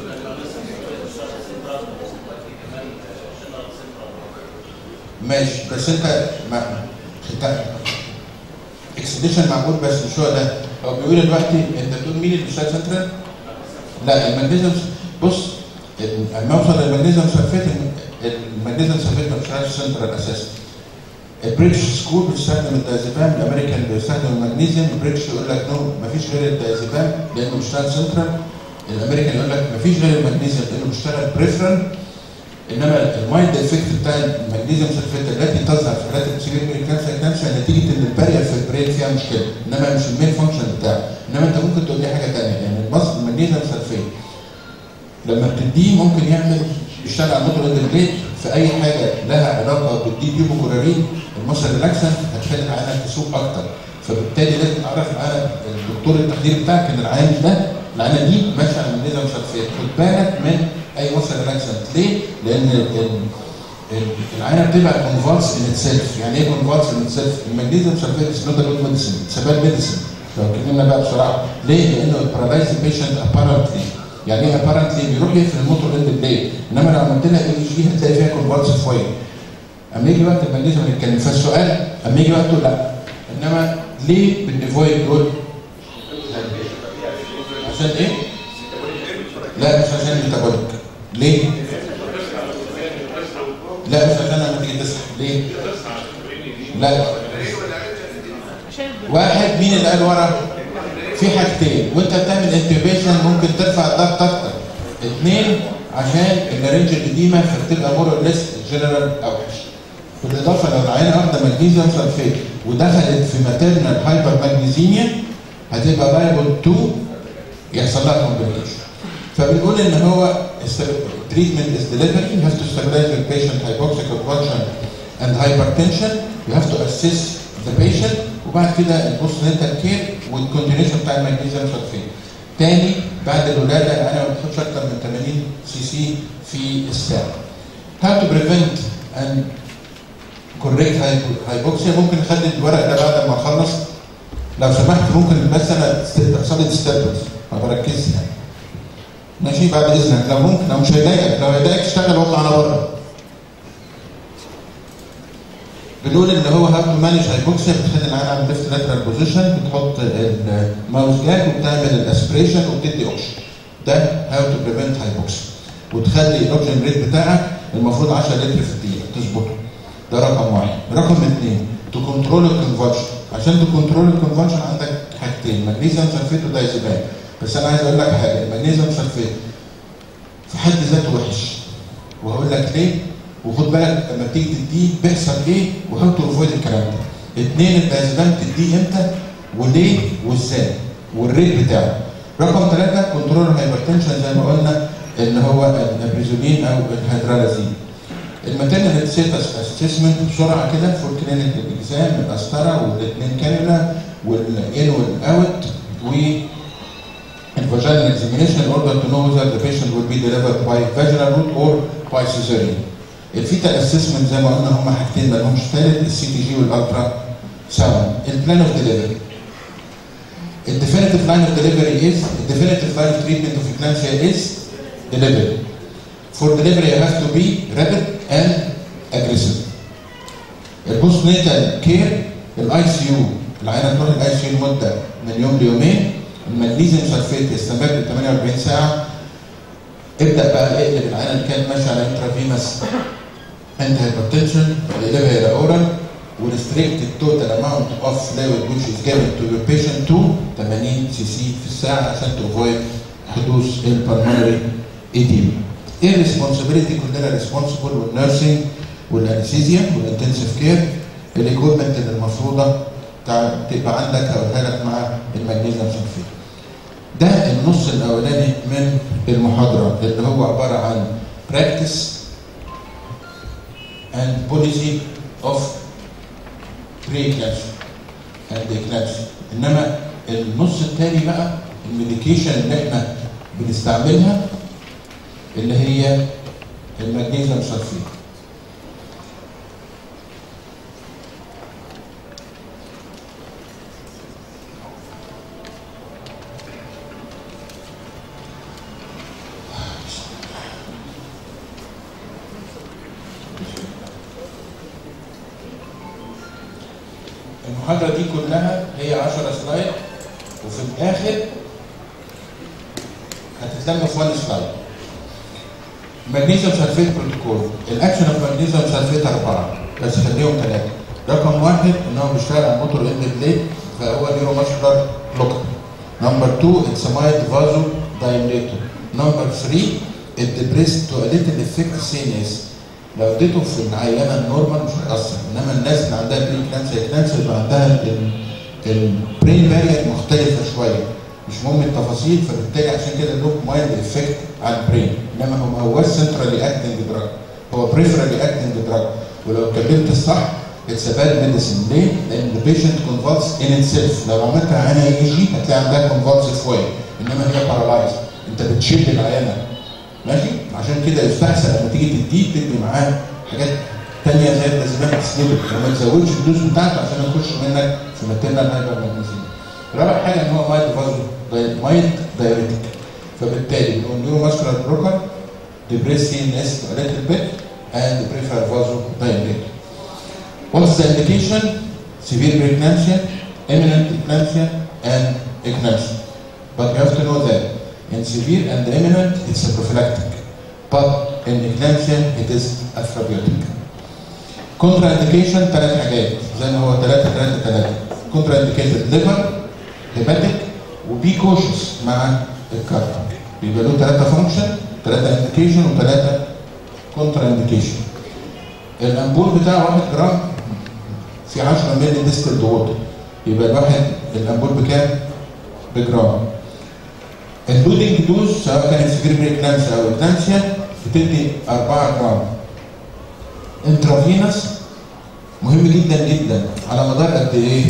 ماشي بس انت ما انت اكسبشن معقول بس مش هو ده هو بيقول دلوقتي انت بتقول مين اللي بيشتغل سنترال؟ لا المغنيزيوم بص لما اوصل للمغنيزيوم سلفيت المغنيزيوم سلفيت ما بيشتغلش سنترال اساسا البريتش سكول بيستخدم الدايزيبام الامريكان بيستخدم المغنيسيوم البريتش يقول لك نو مفيش غير الدايزيبام لانه بيشتغل سنترال الامريكان يقول لك مفيش غير المغنيسيوم لانه بيشتغل بريفرال انما المايند افكت بتاع المغنيسيوم سلفيت التي تظهر في حالات السيفير كانسر كانسر نتيجه ان البارير في البرين فيها مشكله انما مش المين فانكشن بتاعه انما انت ممكن تقول لي حاجه ثانيه يعني المصل المغنيسيوم سلفيت لما بتديه ممكن يعمل يشتغل على موتور البريد في اي حاجه لها علاقه بالدي بيوبوكورارين المصل ريلاكسنت هتخلي العينه تسوق اكتر فبالتالي لازم تعرف العينه الدكتور التخدير بتاعك ان العيان ده العينه دي ماشيه على المغنيسيوم سلفيت خد بالك من اي مصل ريلاكسنت ليه؟ لان ال- ال- العينه بتبقى كونفالس ان اتسيلف يعني ايه كونفالس ان اتسيلف؟ المغنيسيوم سلفيت از نوت جود ميديسن اتس باد ميديسن لو اتكلمنا بقى بسرعه ليه؟ لانه البارالايز بيشنت ابارنتلي يعني ايه ابارنتلي بيروح يقفل الموتور اند بلاي انما لو عملت لها اي جي هتلاقي فيها كونفالس شويه اما يجي وقت المغنيسيوم نتكلم فالسؤال اما يجي وقته لا انما ليه بنفويد دول؟ عشان ايه؟ لا مش عشان الميتابوليك ليه؟ لا مش عشان لما تيجي تسحب ليه؟ لا واحد مين اللي قال ورا؟ في حاجتين وانت بتعمل انتوبيشن ممكن ترفع الضغط اكتر اثنين عشان اللارنج القديمه فبتبقى مور ليس جنرال اوحش بالاضافه لو العينه واخده مغنيسيوم سلفيت ودخلت في ماتيرنال هايبر ماجنيزيميا هتبقى لايبل تو يحصل لها كومبليكيشن فبنقول ان هو treatment is delivery you have to stabilize the patient hypoxic convulsion and hypertension you have to assess the patient وبعد كده البوست نتال كير والكونتينيوشن بتاع المغنيسيوم سلفيت تاني بعد الولاده انا ما باخدش اكتر من 80 سي سي في الساعه how to prevent and correct hypoxia ممكن نخلي الورق ده بعد ما نخلص لو سمحت ممكن بس انا تحصل لي ديستربنس ما بركزش يعني ماشي بعد اذنك لو ممكن لو مش هيضايقك لو هيضايقك اشتغل واطلع على بره بنقول ان هو هاو تو مانج هايبوكسيا بتخلي العين على الليفت لاترال بوزيشن بتحط الماوس جاك وبتعمل الاسبريشن وبتدي اوكسجين ده هاو تو بريفنت هايبوكسيا وتخلي الاوكسجين ريت بتاعك المفروض 10 لتر في الدقيقه تظبطه ده رقم واحد رقم اثنين تو كنترول الكونفرشن عشان تكنترول الكونفرشن عندك حاجتين مغنيسيوم سلفيت ودايزيبام بس انا عايز اقول لك حاجه المغنيسيوم سلفيت في حد ذاته وحش وهقول لك ليه وخد بالك لما تيجي تديه بيحصل ايه وهاو تو افويد الكلام ده. اثنين الدايزيبام تديه امتى وليه وازاي والريت بتاعه. رقم ثلاثه كنترول الهايبرتنشن زي ما قلنا اللي هو البريزولين او الهيدرالازين. الماتيرنال ستاتس اسسمنت بسرعه كده فور كلينيك اكزام القسطره والاثنين كانولا والان والاوت و الفاجينال examination in order to know whether the patient will be delivered by vaginal route or by cesarean. الفيتال اسسمنت زي ما قلنا هم حاجتين ما لهمش ثالث السي تي جي والالترا ساوند. البلان اوف ديليفري. الديفينيتيف لاين اوف ديليفري از الديفينيتيف لاين اوف تريتمنت اوف eclampsia is delivery. For delivery you have to be rapid and aggressive. البوست نيتال كير الاي سي يو العينه تروح الاي سي يو لمده من يوم ليومين المغنيسيوم سلفيت يستمر 48 ساعه ابدا بقى اقلب العينه اللي كانت ماشيه على انترافينس انت هايبرتنشن اقلبها الى اورال وريستريكت التوتال اماونت اوف فلويد which is given to your patient to 80 سي سي في الساعه عشان تافويد حدوث البلمونري ايديما. ايه الريسبونسبيلتي كلنا ريسبونسبل والنيرسينج والانستيزيا والانتنسيف كير الايكويبمنت اللي المفروضه تبقى عندك هقولها لك مع المغنيسيوم سلفيت. ده النص الاولاني من المحاضره اللي هو عباره عن practice and policy of pre-eclampsia and eclampsia انما النص الثاني بقى الميديكيشن اللي احنا بنستعملها اللي هي المغنيسيوم سلفيت المحاضرة دي كلها هي 10 سلايد وفي الآخر هتتلم في 1 سلايد. مغنيسيوم سلفيت بروتوكول الاكشن اوف مغنيسيوم سلفيت اربعه بس خليهم ثلاثه. رقم واحد ان هو بيشتغل على الموتور اند بليد فهو نيورو ماسكولار بلوكر. نمبر 2 اتس مايد فازو دايليتور. نمبر 3 الدبريس تو ليتل افكت سينيس لو اديته في العينه النورمال مش هيأثر انما الناس اللي عندها بري كلانسر كلانسر يبقى عندها البرين بارير مختلفه شويه مش مهم التفاصيل فبالتالي عشان كده له مايند افكت على البرين انما هو ما هوش سنترالي اكتنج دراج هو بريفرالي اكتنج دراج ولو اتكلمت الصح اتس باد ميديسن ليه؟ لان البيشنت كونفالس ان اتسيلف لو عملتها عينه اي جي هتلاقي عندها كونفالسيف واي انما هي بارالايز انت بتشد العينه ماشي عشان كده يستحسن لما تيجي تديه تدي معاه حاجات تانية زي التزمات تسليبك وما تزودش الدوز بتاعته عشان يخش منك في ماتيرنال هايبر ماجنيزيوم رابع حاجه ان هو مايند فازو مايند دايريتك فبالتالي نقول نيورو ماسكولار بروكر ديبريس سي ان اس a little bit and prefer vasodilator. What's the indication? Severe preeclampsia, imminent eclampsia, and eclampsia. But you have to know that in severe and imminent, it's a prophylactic. But in eclampsia, it is a therapeutic. Contraindication ثلاث حاجات زي ما هو ثلاثة ثلاثة ثلاثة. Contraindicated liver, hepatic, وبي كوشس مع الكارب. يبقى له ثلاثة فانكشن، ثلاثة انديكيشن وثلاثة كونترا انديكيشن. الامبول بتاعه 1 جرام في 10 مللي ديستلد ووتر. يبقى الواحد الامبول بكام؟ بجرام. اللودنج دوز سواء كانت سيفير بريكلامسيا او اكلامسيا بتدي 4 جرام. انترافينس مهم جدا جدا على مدار قد ايه؟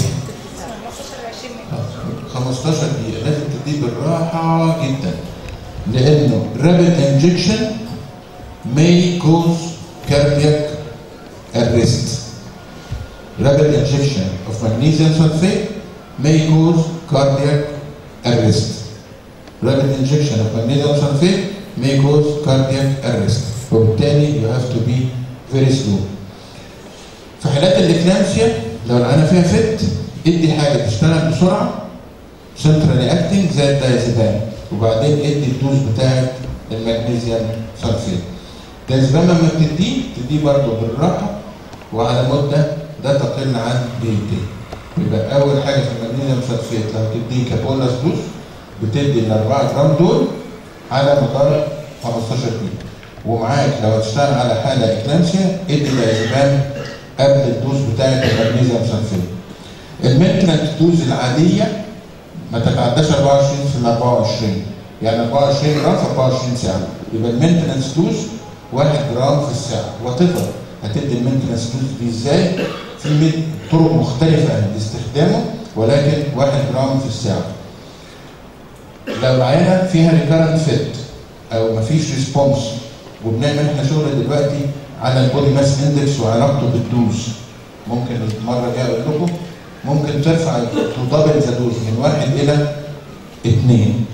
15 دقيقة لازم تديه بالراحة جدا لأنه rapid injection may cause cardiac arrest. Rapid injection of magnesium sulfate may cause cardiac arrest. Rapid injection of magnesium sulfate may cause cardiac arrest. وبالتالي you have to be very slow. في حالات الاكلامسيا لو العينة فيها فت ادي حاجة تشتغل بسرعة سنترالي اكتنج زي الدايزيبام وبعدين ادي الدوز بتاعت المغنيسيوم سلفيت. الدايزيبام لما بتديه تديه برضه بالراحة وعلى مدة لا تقل عن دقيقتين. يبقى أول حاجة في المغنيسيوم سلفيت لو تديه كابولاس دوز بتدي ال 4 جرام دول على مدار 15 دقيقة. ومعاك لو هتشتغل على حالة اكلامسيا ادي دايزيبام قبل الدوز بتاعت المغنيسيوم سلفيت. المينتنت دوز العادية ما تتعداش 24 في ال 24 يعني 24 جرام في 24 ساعة يبقى المينتنس دوز 1 جرام في الساعة وات ايفر هتدي المينتنس دوز دي ازاي؟ في طرق مختلفة لاستخدامه ولكن 1 جرام في الساعة. لو العينة فيها ريكارنت فيت أو مفيش ريسبونس وبنعمل احنا شغل دلوقتي على البودي ماس اندكس وعلاقته بالدوز ممكن المرة الجاية أقول لكم ممكن ترفع تدبل ذا دوز من واحد الى اثنين.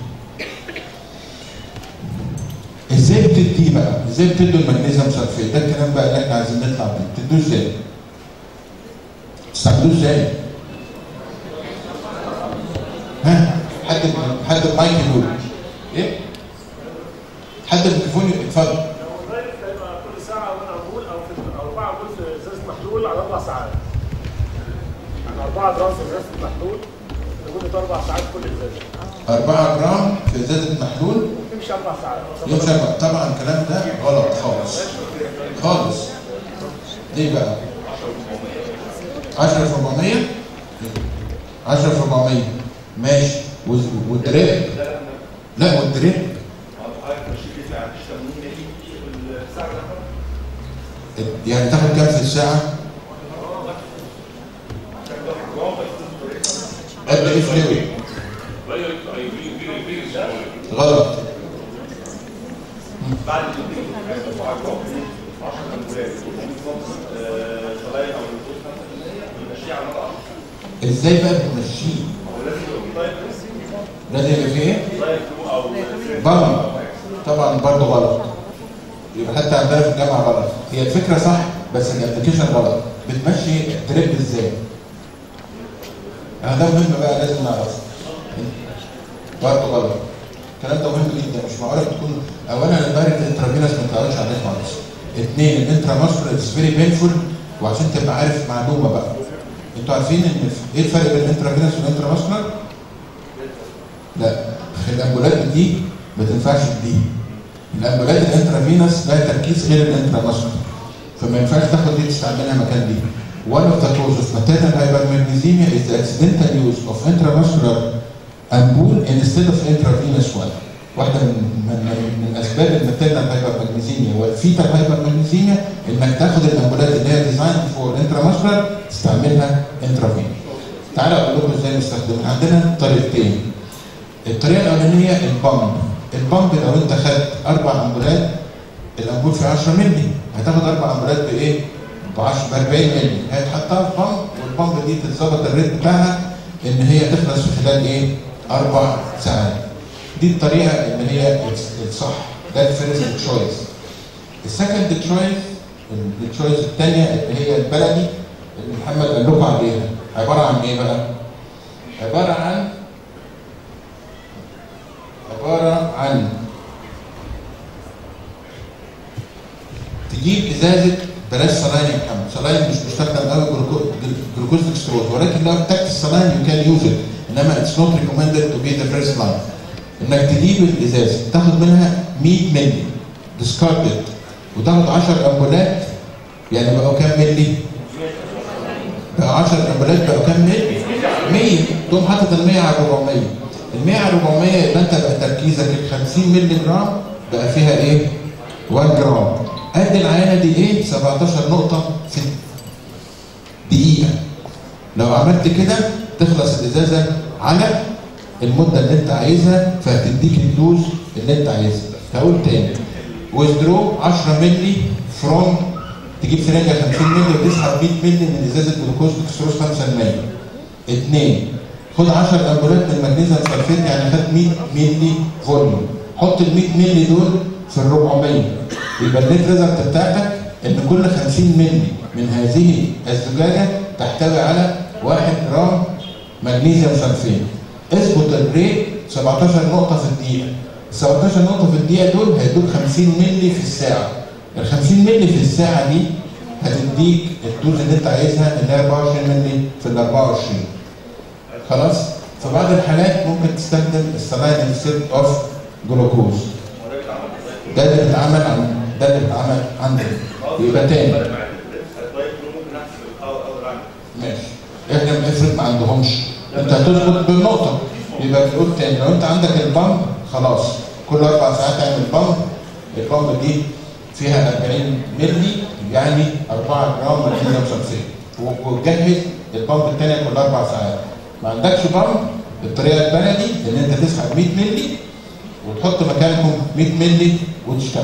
ازاي بتديه بقى؟ ازاي بتدوا المغنيسيوم سلفيت؟ ده الكلام بقى اللي احنا عايزين نطلع بيه، بتدوه ازاي؟ تستعملوه ازاي؟ ها؟ حد حد المايك يقول ايه؟ حد الميكروفون اتفضل كل ساعة وانا اقول او في اربعة جزء ازازة محلول على اربع ساعات. يعني 4 جرام في ازازة محلول لمدة اربع ساعات كل ازازة. 4 جرام في ازازه محلول تمشي اربع ساعات. يمشي أربعة. طبعا الكلام ده غلط خالص خالص ليه بقى؟ 10 في 400 10 في 400 ماشي وز- والدريب لا والدريب يعني تاخد كام في الساعة؟ قد ايه فلويد؟ غلط بعد التدريب هيبقوا عقاب 10 امبولات صلاية او بنمشيه على مدى 10 ازاي بقى بتمشيه؟ هو لازم يبقى في طيب لازم يبقى فيه ايه؟ طيب او بامب طبعا برضه غلط يبقى حتى عندنا في الجامعه غلط هي الفكره صح بس الابلكيشن غلط بتمشي التريب ازاي؟ هذا مهم بقى لازم نعرفه برضه غلط الكلام ده مهم جدا مش معقول تكون اولا الدايركت انترافينوس ما تعودش عليه خالص اثنين الانترا ماسكولار اتس فيري بينفول وعشان تبقى عارف معلومه بقى انتوا عارفين ان ايه الفرق بين الانترافينوس والانترا ماسكولار؟ لا الامبولات دي ما تنفعش دي الامبولات الانترافينوس لها تركيز غير الانترا ماسكولار فما ينفعش تاخد دي تستعملها مكان دي One of the causes of maternal hypermagnesemia is the accidental use of intramuscular ampoule instead of intravenous one. واحدة من من من اسباب الماتيرنال هايبرمagnesemia والفيتال هايبرمagnesemia انك تاخد الامبولات اللي هي ديزاين فور انتراماسكولار تستعملها انترافين. تعالى اقول لكم ازاي نستخدمها عندنا طريقتين. الطريقه الاولانيه البامب. البامب لو انت خدت اربع امبولات الامبول فيه 10 مللي هتاخد اربع امبولات بايه؟ ب 10 ب 40 مللي هتحطها في بامب والبامب دي تتظبط الريت بتاعها ان هي تخلص في خلال ايه؟ اربع ساعات. دي الطريقه اللي هي الصح ده الفيرست تشويس. السكند تشويس التشويس الثانيه اللي هي البلدي اللي محمد قال لكم عليها عباره عن ايه بقى؟ عباره عن عباره عن تجيب ازازه بلاش صلاين يا محمد صلاين مش مستخدم قوي جلوكوز ديكستروز ولكن لو احتجت الصلاين يو كان يوز انما اتس نوت ريكومندد تو بي ذا فيرست لاين انك تجيب الازازه تاخد منها 100 مللي ديسكاردد وتاخد 10 امبولات يعني بقوا كام مللي؟ بقى 10 امبولات بقوا كام مللي؟ 100 تقوم حاطط ال 100 على 400 ال 100 على 400 يبقى انت بقى تركيزك ال 50 مللي جرام بقى فيها ايه؟ 1 جرام قد العينه دي ايه؟ 17 نقطه في دقيقه لو عملت كده تخلص الازازه على المده اللي انت عايزها فهتديك الدوز اللي انت عايزها هقول تاني ويزدرو 10 مللي فروم تجيب سرنجه 50 مللي وتسحب 100 مللي من ازازه جلوكوز دكستروز 5% اثنين خد 10 امبولات من المغنيسيوم سلفيت يعني خد 100 مللي فوليوم حط ال 100 مللي دول في ال 400 يبقى النت ريزلت بتاعتك ان كل 50 مللي من هذه الزجاجه تحتوي على 1 جرام مغنيسيوم سلفيت اظبط الريت 17 نقطه في الدقيقه ال 17 نقطه في الدقيقه دول هيدوك 50 مللي في الساعه ال 50 مللي في الساعه دي هتديك الدوز اللي انت عايزها اللي هي 24 مللي في ال 24 خلاص في بعض الحالات ممكن تستخدم السلاين انستيد اوف جلوكوز ده اللي بيتعمل عن ده اللي بيتعمل عندنا يبقى تاني طيب ممكن احسب اقدر اعمل ماشي احنا افرض ما عندهمش انت هتظبط بالنقطه يبقى بتقول تاني لو انت عندك البامب خلاص كل اربع ساعات اعمل بامب البامب دي فيها 40 مللي يعني 4 جرام مغنيسيوم سلفيت وتجهز البامب الثانيه كل اربع ساعات ما عندكش بامب الطريقه البلدي ان انت تسحب 100 مللي وتحط مكانهم 100 مللي وتشتغل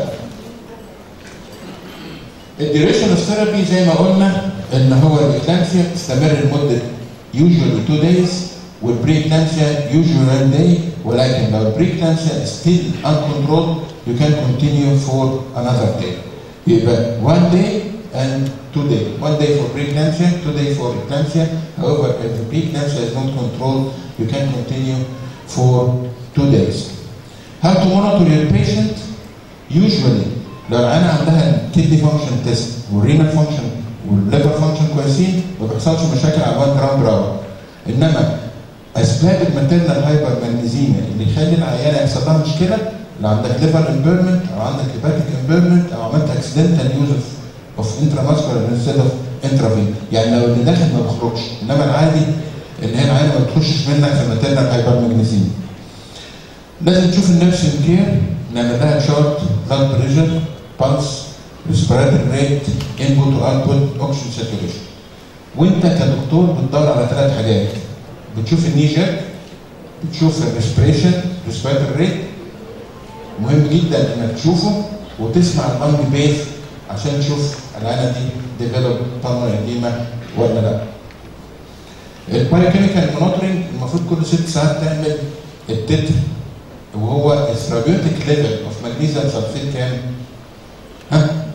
الديوريشن اوف ثيرابي زي ما قلنا ان هو الاكلامسيا تستمر لمده usually 2 days والبريكلامسيا usually 1 day ولكن لو البريكلامسيا still uncontrolled you can continue for another day يبقى 1 day and 2 day 1 day for preeclampsia 2 day for eclampsia however if the preeclampsia is not controlled you can continue for 2 days how to monitor your patient usually لو العيانة عندها الكدني فانكشن تيست والرينال فانكشن والليفر فانكشن كويسين ما بيحصلش مشاكل على 1 جرام براور انما اسباب الماتيرنال هايبر ماجنيزيميا اللي يخلي العيانه يحصل لها مشكله لو عندك ليفر امبيرمنت او عندك هيباتيك امبيرمنت او عملت اكسيدنتال يوز اوف انتراماسكولار انستيد اوف انترافين يعني لو اللي داخل ما بيخرجش انما العادي ان هي العيانه ما بتخشش منك في ماتيرنال هايبر ماجنيزيميا لازم تشوف النفس كير نعمل لها شارت بلاد بريشر بالس ريسبيراتوري ريت انبوت واوتبوت اوكسجين ساتوريشن وانت كدكتور بتدور على ثلاث حاجات بتشوف الني جاك بتشوف الريسبريشن ريسبيراتوري ريت مهم جدا انك تشوفه وتسمع اللنج بيث عشان تشوف العينه دي ديفلوب طمر اديمه ولا لا البايوكيميكال مونيتورنج المفروض كل ست ساعات تعمل التتر وهو الثيرابيوتيك ليفل اوف مغنيسيوم سلفيت كام؟ ها؟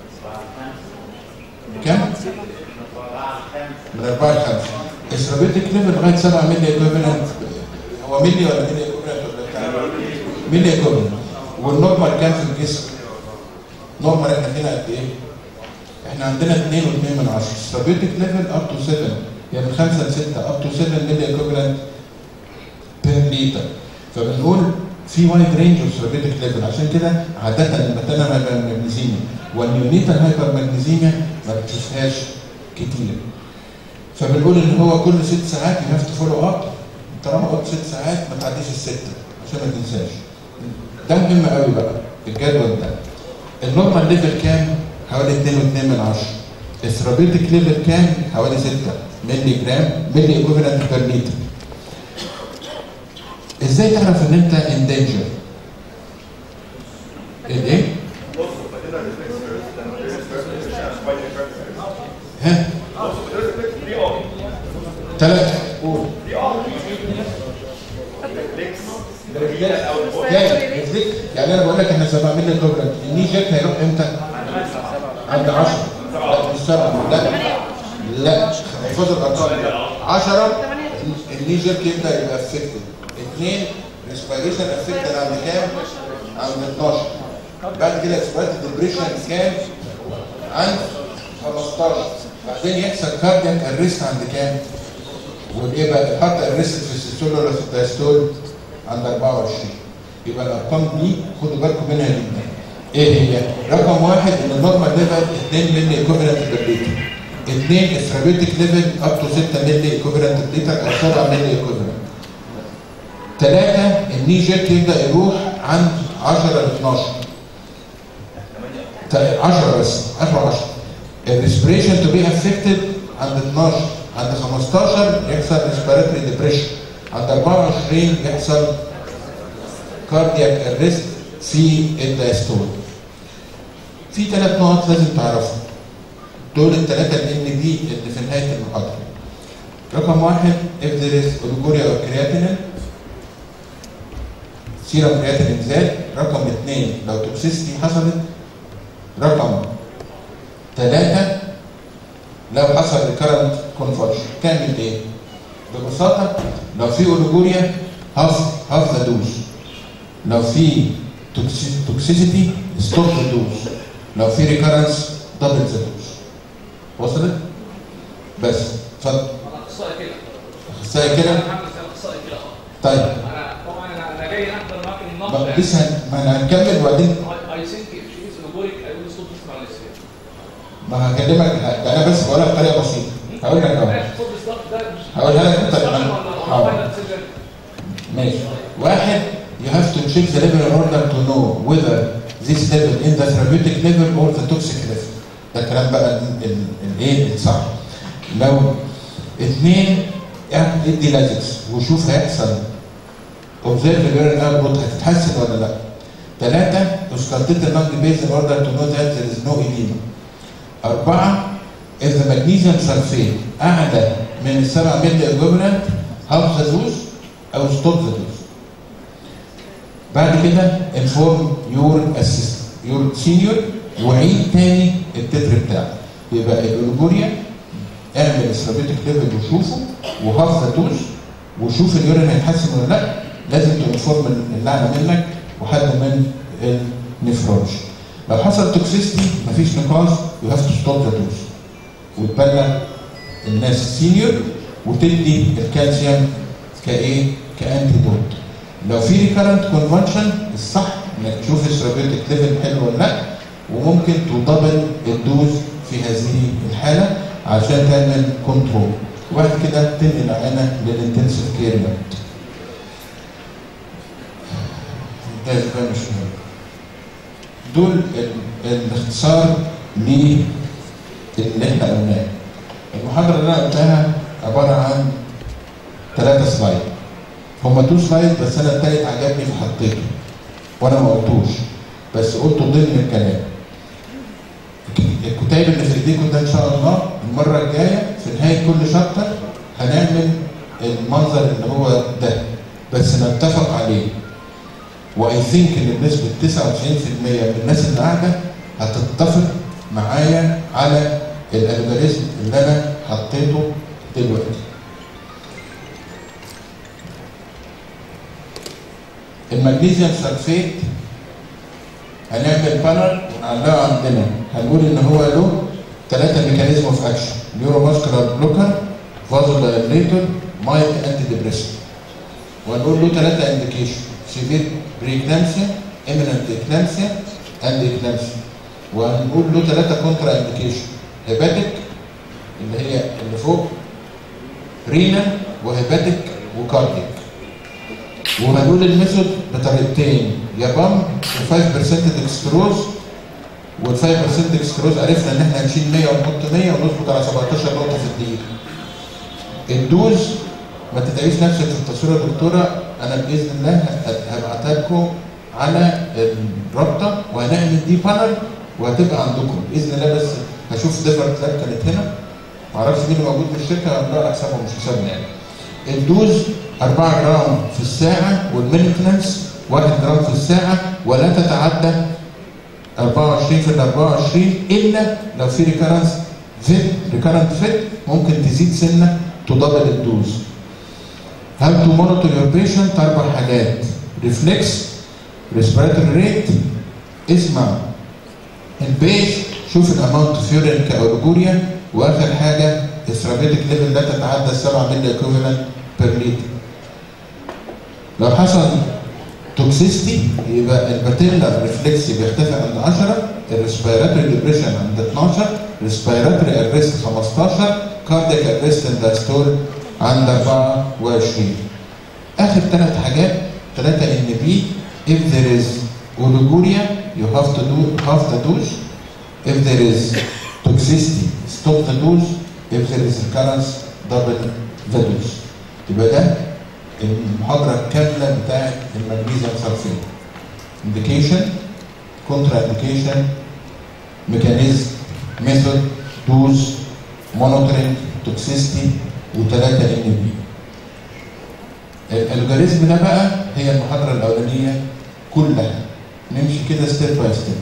كام؟ من 4 ل 5 الثيرابيوتيك ليفل لغايه 7 مللي ايكوفالنت هو مللي ولا مللي ايكوفالنت ولا بتاع؟ مللي ايكوفالنت والنورمال كام في الجسم؟ نورمال احنا فينا قد ايه؟ احنا عندنا 2 و2 من 10 الثيرابيوتيك ليفل اب تو 7 يعني من 5 ل 6 اب تو 7 مللي ايكوفالنت بير ليتر فبنقول في وايد رينج اوف ثيرابيوتيك ليفل عشان كده عاده المتانه هايبر ماجنيزيميا والنيونيتال هايبر ماجنيزيميا ما بتشوفهاش كتير فبنقول ان هو كل ست ساعات يو هاف تو فولو اب طالما قلت ست ساعات ما تعديش السته عشان ما تنساش ده مهم قوي بقى الجدول ده النورمال ليفل كام؟ حوالي 2.2 من 10 الثيرابيوتيك ليفل كام؟ حوالي 6 مللي جرام مللي ايكوفالنت بير لتر ازاي تعرف ان انت ان دينجر؟ الايه؟ بص فكده الريفلكس لما الريفلكس مش عارف باين ها؟ بص الريفلكس دي اه ثلاثة قول دي اه الريفلكس الريفلكس او البوينت يعني ريفلكس يعني انا بقول لك احنا 7 مللي ايكوفالنت الني جاك هيروح امتى؟ عند 10 لا مش 7 لا لا احفظوا الارقام 10 الني جاك يبدا يبقى افكتد 2 ريسبيريشن افكتد عند كام؟ عند 12 بعد كده اكسبيرت ديبريشن كام؟ عند 15 بعدين يحصل كاردياك اريست عند كام؟ والايه بقى الهارت اريست في السيستول ولا في الدايستول عند 24 يبقى الارقام دي خدوا بالكم منها جدا ايه هي؟ رقم واحد ان النورمال ليفل 2 مللي ايكوفالنت بير لتر اثنين الثيرابيوتيك ليفل اب تو 6 مللي ايكوفالنت بير لتر او 7 مللي ايكوفالنت ثلاثة الني جيت يبدا يروح عند 10 ل 12 تا- 10 بس 10 10 الريسبريشن تو بي افكتد عند 12 عند 15 يحصل ريسبيراتوري ديبريشن عند 24 يحصل كاردياك اريست في الدايستول في ثلاث نقط لازم تعرفهم دول الثلاثه الان بي اللي في نهايه المحاضره رقم واحد if there is oliguria or creatinine سيرم كرياتينين زاد رقم اثنين لو توكسيستي حصلت رقم ثلاثة لو حصل ريكارنت كونفرشن تعمل ايه؟ ببساطة لو في اوليجوريا هاف هاف ذا دوز لو في توكسيسيتي ستوب ذا دوز لو في ريكارنس دبل ذا دوز وصلت؟ بس اتفضل اخصائي كده اخصائي كده انا محمد اخصائي كده اه طيب انا طبعا انا انا جاي احضر معاك ما- النقد لسه هن- ما انا هنكمل وبعدين اي ثينك شي از نوبوريك اي ويل ستوب اسمع لسه ما هكلمك ده انا بس بقولها بطريقه بسيطه هقول لك اهو ماشي خد الستاف ده مش هقولها لك بطريقه ولا حاضر. فاينل سيجن ماشي واحد you have to check the level in order to know whether this level in the therapeutic level or the toxic level ده الكلام بقى ال- ال- الايه الصح لو اثنين اعمل ادي لازكس وشوف هيحصل observe the urine output هتتحسن ولا لا ثلاثة اسكالتيت اللنج بيز in order to know that there is no edema أربعة if the magnesium sulfate أعلى من السبعة ملي equivalent half the dose أو stop the dose بعد كده inform your assistant your senior وعيد تاني التتر بتاعك يبقى الاوليجوريا اعمل الثيرابيوتيك ليفل وشوفه وهاف ذا دوز وشوف اليورين هيتحسن ولا لا لازم تنفورم اللي اعلى منك وحد من النفرولوجي لو حصل توكسيستي مفيش نقاش يو هاف تو ستوب ذا دوز وتبلغ الناس السينيور وتدي الكالسيوم كايه كانتي دوت لو في ريكارنت كونفنشن الصح انك تشوف الثيرابيوتيك ليفل حلو ولا لا وممكن تدبل الدوز في هذه الحاله عشان تعمل كنترول وبعد كده تنقل العينه للانتنسيف كير يونت لا ده مش مهم دول ال- الاختصار للي احنا قلناه المحاضرة اللي أنا قلتها عبارة عن ثلاثة سلايد هما تو سلايد بس أنا التالت عجبني فحطيته وأنا ما قلتوش بس قلته ضمن الكلام الكتاب اللي في ايديكم ده ان شاء الله المره الجايه في نهايه كل شابتر هنعمل المنظر اللي هو ده بس نتفق عليه واي ثينك ان بنسبه 99% من الناس اللي قاعده هتتفق معايا على الالجوريزم اللي انا حطيته دلوقتي. المغنيسيوم سلفيت هنعمل بانل ونعلقه عندنا هنقول ان هو له ثلاثه ميكانيزم اوف اكشن نيورو ماسكولار بلوكر فازو دايليتور مايك انتي ديبريسنت وهنقول له ثلاثه انديكيشن سيفير بريكلامسيا ايميننت اكلامسيا اند اكلامسيا وهنقول له ثلاثه كونترا انديكيشن هيباتيك اللي هي اللي فوق رينال وهيباتيك وكارديك وهنقول الميثود بطريقتين يا بام و5% ديكستروز وال5% ديكستروز عرفنا ان احنا هنشيل 100 ونحط 100 ونظبط على 17 نقطه في الدقيقه. الدوز ما تتعبيش نفسك في التصوير يا دكتوره انا باذن الله هبعتها لكم على الرابطه وهنعمل دي بانل وهتبقى عندكم باذن الله بس هشوف ديفرنت لاب كانت هنا معرفش مين اللي موجود في الشركه هنبقى حسابهم مش حسابنا يعني. الدوز 4 جرام في الساعة والمينتنس 1 جرام في الساعة ولا تتعدى 24 في ال 24 إلا لو في ريكارنس فيت ريكارنت فيت ممكن تزيد سنة تدبل الدوز. هاو تو مونيتور يور بيشنت أربع حاجات ريفلكس ريسبيراتوري ريت اسمع البيس شوف الاماونت فيورين كاورجوريا واخر حاجه الثرابيتك ليفل لا تتعدى 7 ملي اكوفالنت بير لتر لو حصل توكسيستي يبقى الباتيلر ريفلكس بيختفي عند 10 الريسبيراتوري ديبريشن عند 12 ريسبيراتوري ارست 15 كاردياك ارست اندستول عند 24 اخر ثلاث حاجات ثلاثه ان بي if there is oliguria you have to do half the dose if there is toxicity stop the dose if there is recurrence double the dose يبقى ده المحاضرة الكاملة بتاعت المغنيسيوم سلفيت indication contra indication mechanism method dose monitoring toxicity وثلاثة ان بي الالجوريزم ده بقى هي المحاضرة الأولانية كلها نمشي كده ستيب باي ستيب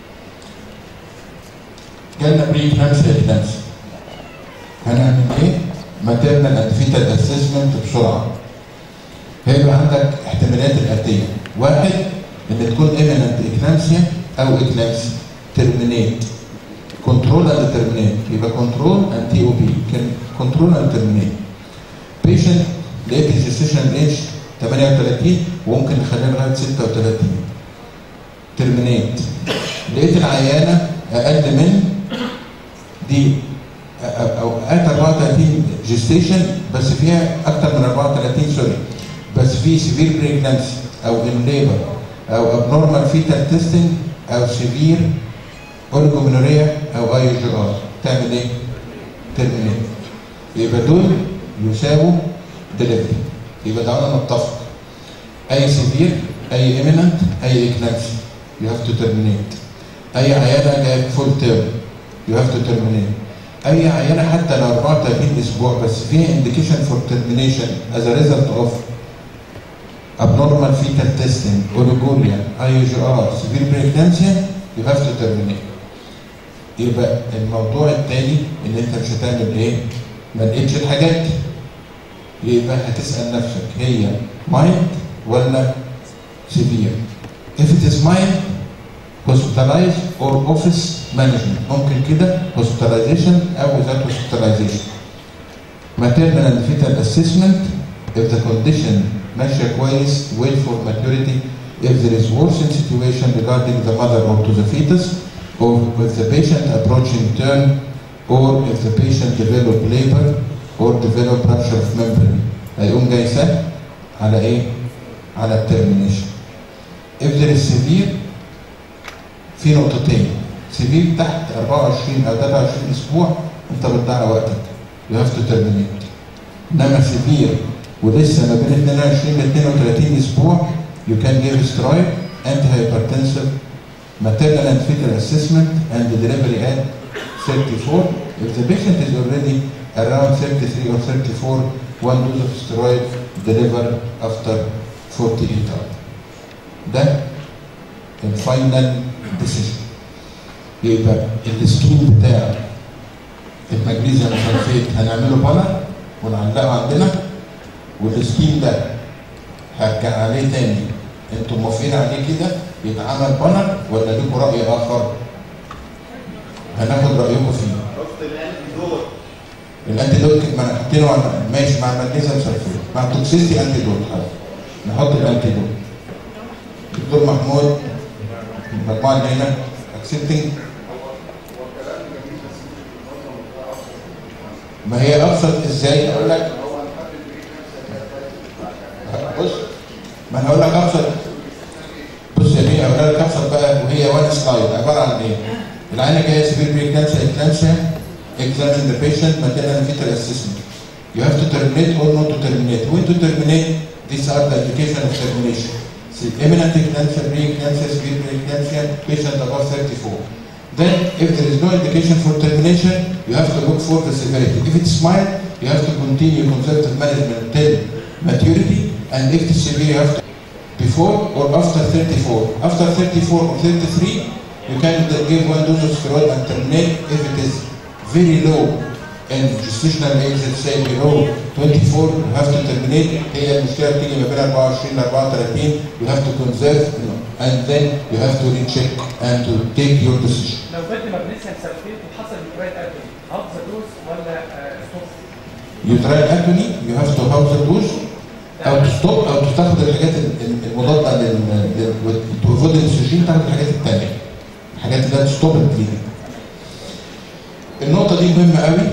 جالنا بري كلامسيا كلامسيا هنعمل ايه؟ ماتيرنال اند فيتال اسسمنت بسرعه هيبقى عندك احتمالات الاتيه واحد ان تكون ايمننت اكلامسيا او اكلامسيا ترمينيت كنترول اند ترمينيت يبقى كنترول اند تي او بي كنترول اند ترمينيت بيشنت لقيت الجستيشن ايج 38 وممكن نخليها لغايه 36 ترمينيت لقيت العيانه اقل من دي اوقات 34 جستيشن بس فيها اكتر من 34 سوري بس في سيفير بريجنانسي او ان ليبر او ابنورمال فيتال تيستنج او سيفير اورجومينوريا او اي جي ار تعمل ايه؟ ترمينيت يبقى دول يساووا ديليفري يبقى تعالى نتفق اي سيفير اي ايميننت اي اكلامسي يو هاف تو ترمينيت اي عيانه جايه فول تيرم يو هاف تو ترمينيت اي عيانه حتى لو 34 اسبوع بس فيها انديكيشن فور ترمينيشن از ا ريزلت اوف abnormal fetal testing اوريجوريا اي جي ار سيفير بريكنانسيا يو هاف تو ترمينيت يبقى الموضوع الثاني ان انت مش هتعمل ايه؟ ما لقيتش الحاجات دي يبقى هتسال نفسك هي مايند ولا سيفير if it is mild hospitalized or office management ممكن كده hospitalization او without hospitalization maternal and fetal assessment if the condition ماشيه كويس wait for maturity if there is worsening situation regarding the mother or to the fetus or if the patient approaching term or if the patient develop labor or develop rupture of membrane هيقوم جاي سهل على ايه؟ على الترمينيشن if there is severe في نقطتين سيفير تحت 24 او 23 اسبوع انت بتضيع وقتك يو هاف تو ترمينيت انما سيفير ولسه ما بين 22 ل 32 اسبوع يو كان جيف سترايب انتي هايبرتنسيف maternal and fetal assessment and the delivery at 34 if the patient is already around 33 or 34 one dose of steroid deliver after 48 hours ده الفاينل ديسيجن يبقى السكيم بتاع المغنيسيوم سلفيت هنعمله بانر ونعلقه عندنا والسكيم ده هرجع عليه تاني انتوا موافقين عليه كده يتعمل بانر ولا ليكوا راي اخر؟ هناخد رايكم فيه. الانتي دوت ما انا حاطينه على- ماشي مع المغنيسيوم سلفيت مع التوكسيستي انتي دوت خلاص نحط الانتي دوت دكتور محمود المجموعه اللي هنا اكسبتنج ما هي ابسط ازاي اقول لك بص ما انا هقول لك ابسط بص يا بيه اقول لك ابسط بقى وهي وان سلايد عباره عن ايه؟ العينه جايه سبيل بريكلامسيا اكلامسيا examine the patient maternal and fetal assessment. You have to terminate or not to terminate. When to terminate, these are the indication of termination. See, imminent eclampsia, pre-eclampsia, severe pre-eclampsia, patient above 34. Then, if there is no indication for termination, you have to look for the severity. If it's mild, you have to continue conservative management till maturity, and if it's severe, you have to before or after 34. After 34 or 33, you can give one dose of steroid and terminate if it is very low and gestational age let's say below 24 you have to terminate هي المشكله بتيجي ما بين 24 ل 34 you have to conserve and then you have to recheck and to take your decision. لو بدي مغنيسيوم سلفيت وحصل بكرايت اكل هاف ذا دوز ولا ستوب You try actually you have to have the dose او تستوب او تاخد الحاجات المضاده لل ترفض الاكسجين تاخد الحاجات الثانيه الحاجات اللي هي تستوب البليدنج النقطه دي مهمه قوي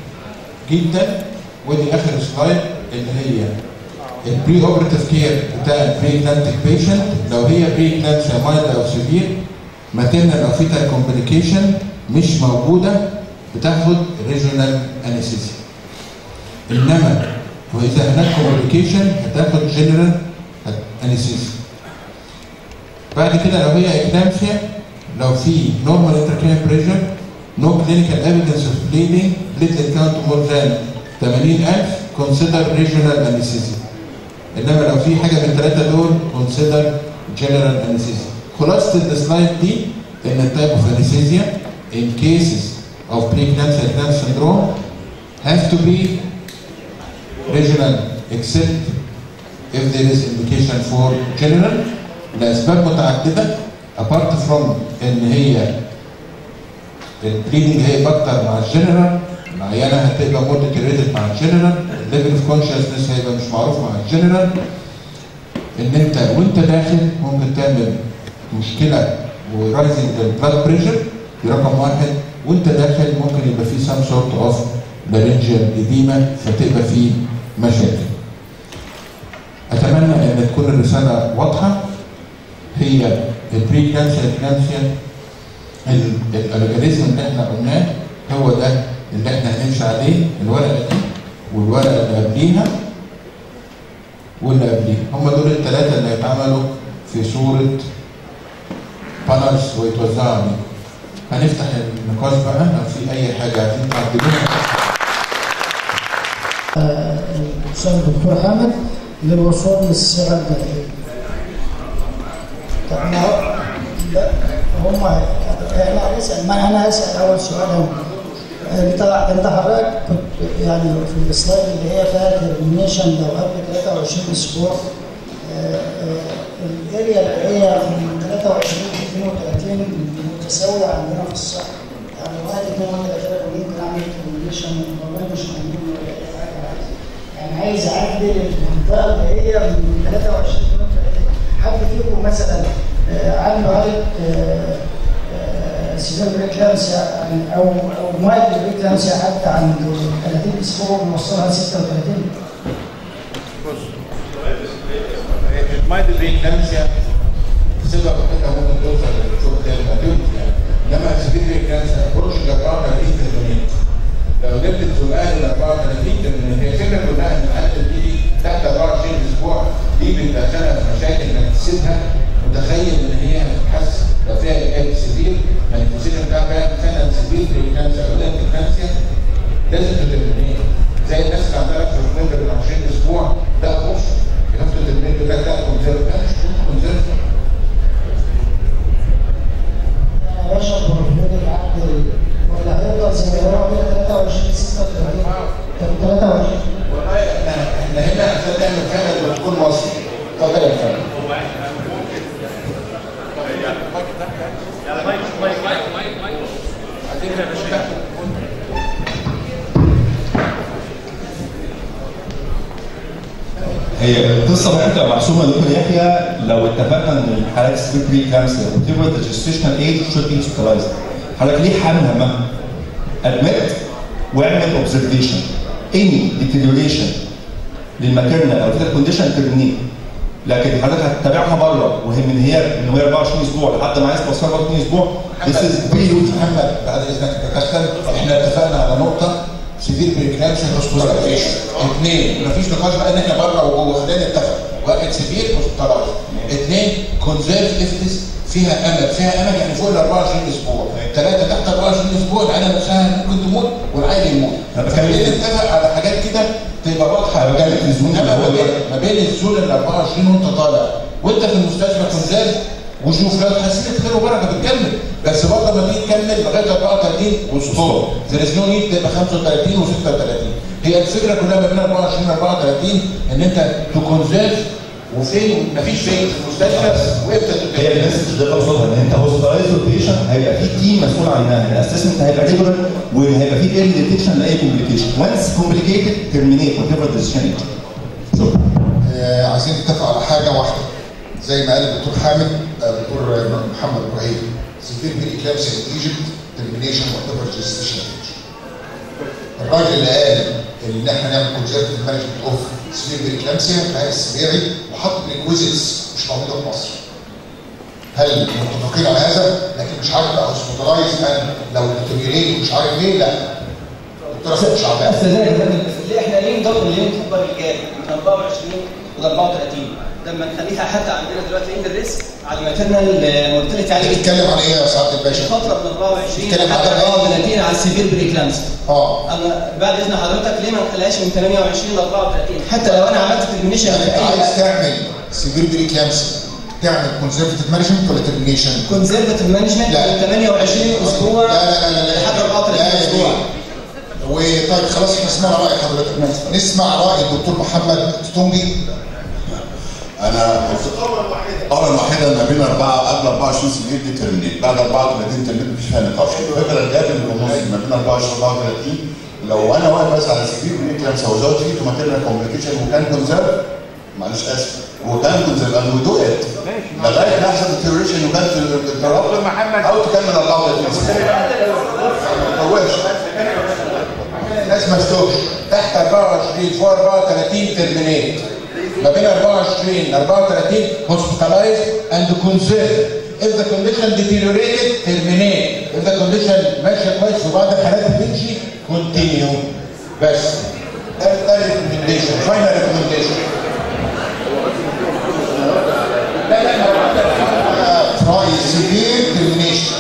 جدا ودي اخر سلايد اللي هي البري اوبريتيف كير بتاع البري كلانتيك بيشنت لو هي بري كلانتيا مايلد او سيفير ماتيرنال او فيتال كومبليكيشن مش موجوده بتاخد ريجونال انستيزيا انما واذا هناك كومبليكيشن هتاخد جنرال انستيزيا بعد كده لو هي اكلامسيا لو في نورمال انتركرينال بريشر no clinical evidence of bleeding platelet count more than 80000 consider regional anesthesia انما لو في حاجه من الثلاثه دول consider general anesthesia خلاصه السلايد دي ان التايب اوف anesthesia in cases of preeclampsia clamp syndrome have to be regional except if there is indication for general لاسباب متعدده apart from ان هي البليدنج هي اكتر مع الجنرال العيانه هتبقى مور ديتيريتد مع الجنرال الليفل اوف كونشسنس هيبقى مش معروف مع الجنرال ان انت وانت داخل ممكن تعمل مشكله ورايزنج البلاد بريشر دي رقم واحد وانت داخل ممكن يبقى في سام سورت اوف لارنجيال اديما فتبقى في مشاكل. اتمنى ان تكون الرساله واضحه هي البري كانسر كانسر الاورجانيزم اللي احنا قلناه هو ده اللي احنا هنمشي عليه الورقه دي والورقه اللي قبليها واللي قبليها هم دول الثلاثه اللي هيتعملوا في صوره بانلز ويتوزعوا عليكم هنفتح النقاش بقى لو في اي حاجه عايزين تعدلوها الاستاذ الدكتور حامد للوصول للصيغه الجديده. طب ما هو- لا هم احنا هنسال ما انا هسال اول سؤال هو. انت انت حضرتك كنت يعني في السلايد اللي هي فيها ترمينيشن لو قبل 23 اسبوع آه، آه، الاريا اللي هي من 23 ل 32 متساويه عندنا في الصحه يعني واحد اتنين واحد كده ممكن اعمل ترمينيشن والله مش موجود ولا اي حاجه عايز يعني عايز اعدل المنطقه اللي هي من 23 ل 32 حد فيكم مثلا آه، عنده عدد سيزون بريكلامسيا يعني او او مايل بريكلامسيا حتى عند 30 اسبوع بنوصلها 36 المايد بريكلامسيا السيلفر بتاعتها ممكن توصل للشغل زي الماتيوتي يعني انما السبيل كانسر ابروش ل 34 ترمينيت لو جبت السؤال ال 34 ترمينيت هي الفكره كلها ان الحالات اللي بتيجي تحت 24 اسبوع دي بتدخلها في مشاكل انك تسيبها متخيل ان هي هتتحسن لو فيها ايجاد سبيل مانيفستيشن بتاعها فعلا سبيل بريكانسر او بريكانسر لازم تترمينيت زي الناس اللي عندها اكثر من 20 اسبوع ده فرصه ياخدوا الترمينيت ده ده كونسيرف ده مش كونسيرف يا باشا المفروض العقد ولا هيفضل زي ما هو كده 23 36 كان 23 والله احنا احنا هنا عشان نعمل فعلا وتكون مصر اتفضل يا فندم هي القصه ممكن تبقى محسومه دكتور يحيى لو اتفقنا ان الحالات ستريت بري كانسر وتبقى الجستيشنال ايج شود بي هوسبيتالايزد حضرتك ليه حامل همها؟ ادمت واعمل اوبزرفيشن اني ديتيريوريشن للماتيرنال او كده كونديشن ترمينيت لكن حضرتك هتتابعها بره وهي من هي من وهي 24 اسبوع لحد ما عايز توصلها 24 اسبوع This is بري محمد بعد اذنك تتدخل احنا اتفقنا على نقطه سيفير بريكلامشن هوسبيتاليزيشن اثنين مفيش نقاش بقى ان احنا بره وجوه خلينا نتفق واحد سيفير هوسبيتاليزيشن اثنين كونزيرف افيتس فيها امل فيها امل يعني فوق ال 24 اسبوع ثلاثه تحت 24 اسبوع العيله نفسها ممكن تموت والعيل يموت فخلينا نتفق على حاجات كده تبقى واضحه أنا بتكلم في الزون انما اللي هو ما بين ما بين الزون ال 24 وانت طالع وانت في المستشفى كونزيرف وشوف لو اتحسنت خير وبركه بتكمل بس برضه لما تيجي تكمل لغايه 34 وستوب ذير نو نيد تبقى 35 و36 هي الفكره كلها ما بين 24 و 34 ان انت تكونزيرف وفين مفيش فين في المستشفى وامتى هي المسج ده بقصدها ان انت هوسبيتالايز بيشنت هيبقى في تيم مسؤول عنها الاسسمنت هيبقى ريجولار وهيبقى في ايرلي ديتكشن لاي كومبليكيشن وانس كومبليكيتد ترمينيت وات ايفر ديسيشن شكرا آه، عايزين نتفق على حاجه واحده زي ما قال الدكتور حامد آه، الدكتور محمد ابراهيم سيفير بيري كلابس ان ايجيبت ترمينيشن وات ايفر جستيشن الراجل اللي قال ان احنا نعمل كونسرفتيف مانجمنت اوف سيفير بيري كلابسيا كان السبيعي وحط ريكويزيتس مش موجوده في مصر هل متفقين على هذا؟ لكن مش عارف بقى هوسبيتالايز لو ديتيريوريت ومش عارف ايه لا دكتور مش عارف ليه احنا ليه ندور ليه نكبر الجاب من 24 ل 34 لما نخليها حتى عندنا دلوقتي ان الريسك على الماتيرنال مورتاليتي عليه بتتكلم عن ايه يا سعاده الباشا؟ فتره من 24 بتتكلم لحد على 34 على السيفير بريكلامس اه انا بعد اذن حضرتك ليه ما نخليهاش من 28 ل 34 حتى لو انا عملت ترمينيشن يعني انت عايز تعمل سيفير بري كلامسي تعمل كونسرفتيف مانجمنت ولا ترمينيشن؟ كونزرفتيف مانجمنت لا. من 28 اسبوع لا لا لا لا لحد 34 لا يا اسبوع بيه. وطيب خلاص احنا سمعنا راي حضرتك نسمع راي الدكتور محمد تومبي انا القاره الوحيده ما بين اربعه قبل 24 سنه دي ترمينيت بعد 34 ترمينيت مفيش فيها نقاش الفكره الجاب اللي في النص ما بين 24 و 34 لو انا واقف بس على سبيل بريكلامس وزود فيه تو ماتيريال كومبليكيشن وكان كونسيرف معلش اسف وكان كونسيرف اند ودو ات لغايه لحظه التيوريشن وكانت التراب او تكمل 34 سنه ما تطولش الناس ما تشوفش تحت 24 فوق 34 ترمينيت ما بين 24 ل 34 هوسبيتالايز اند كونسيرف if the condition deteriorated terminate if the condition ماشيه كويس في بعض الحالات بتمشي continue بس ده ده ريكومنديشن فاينل ريكومنديشن لا لا لا في راي سيفير ترمينيشن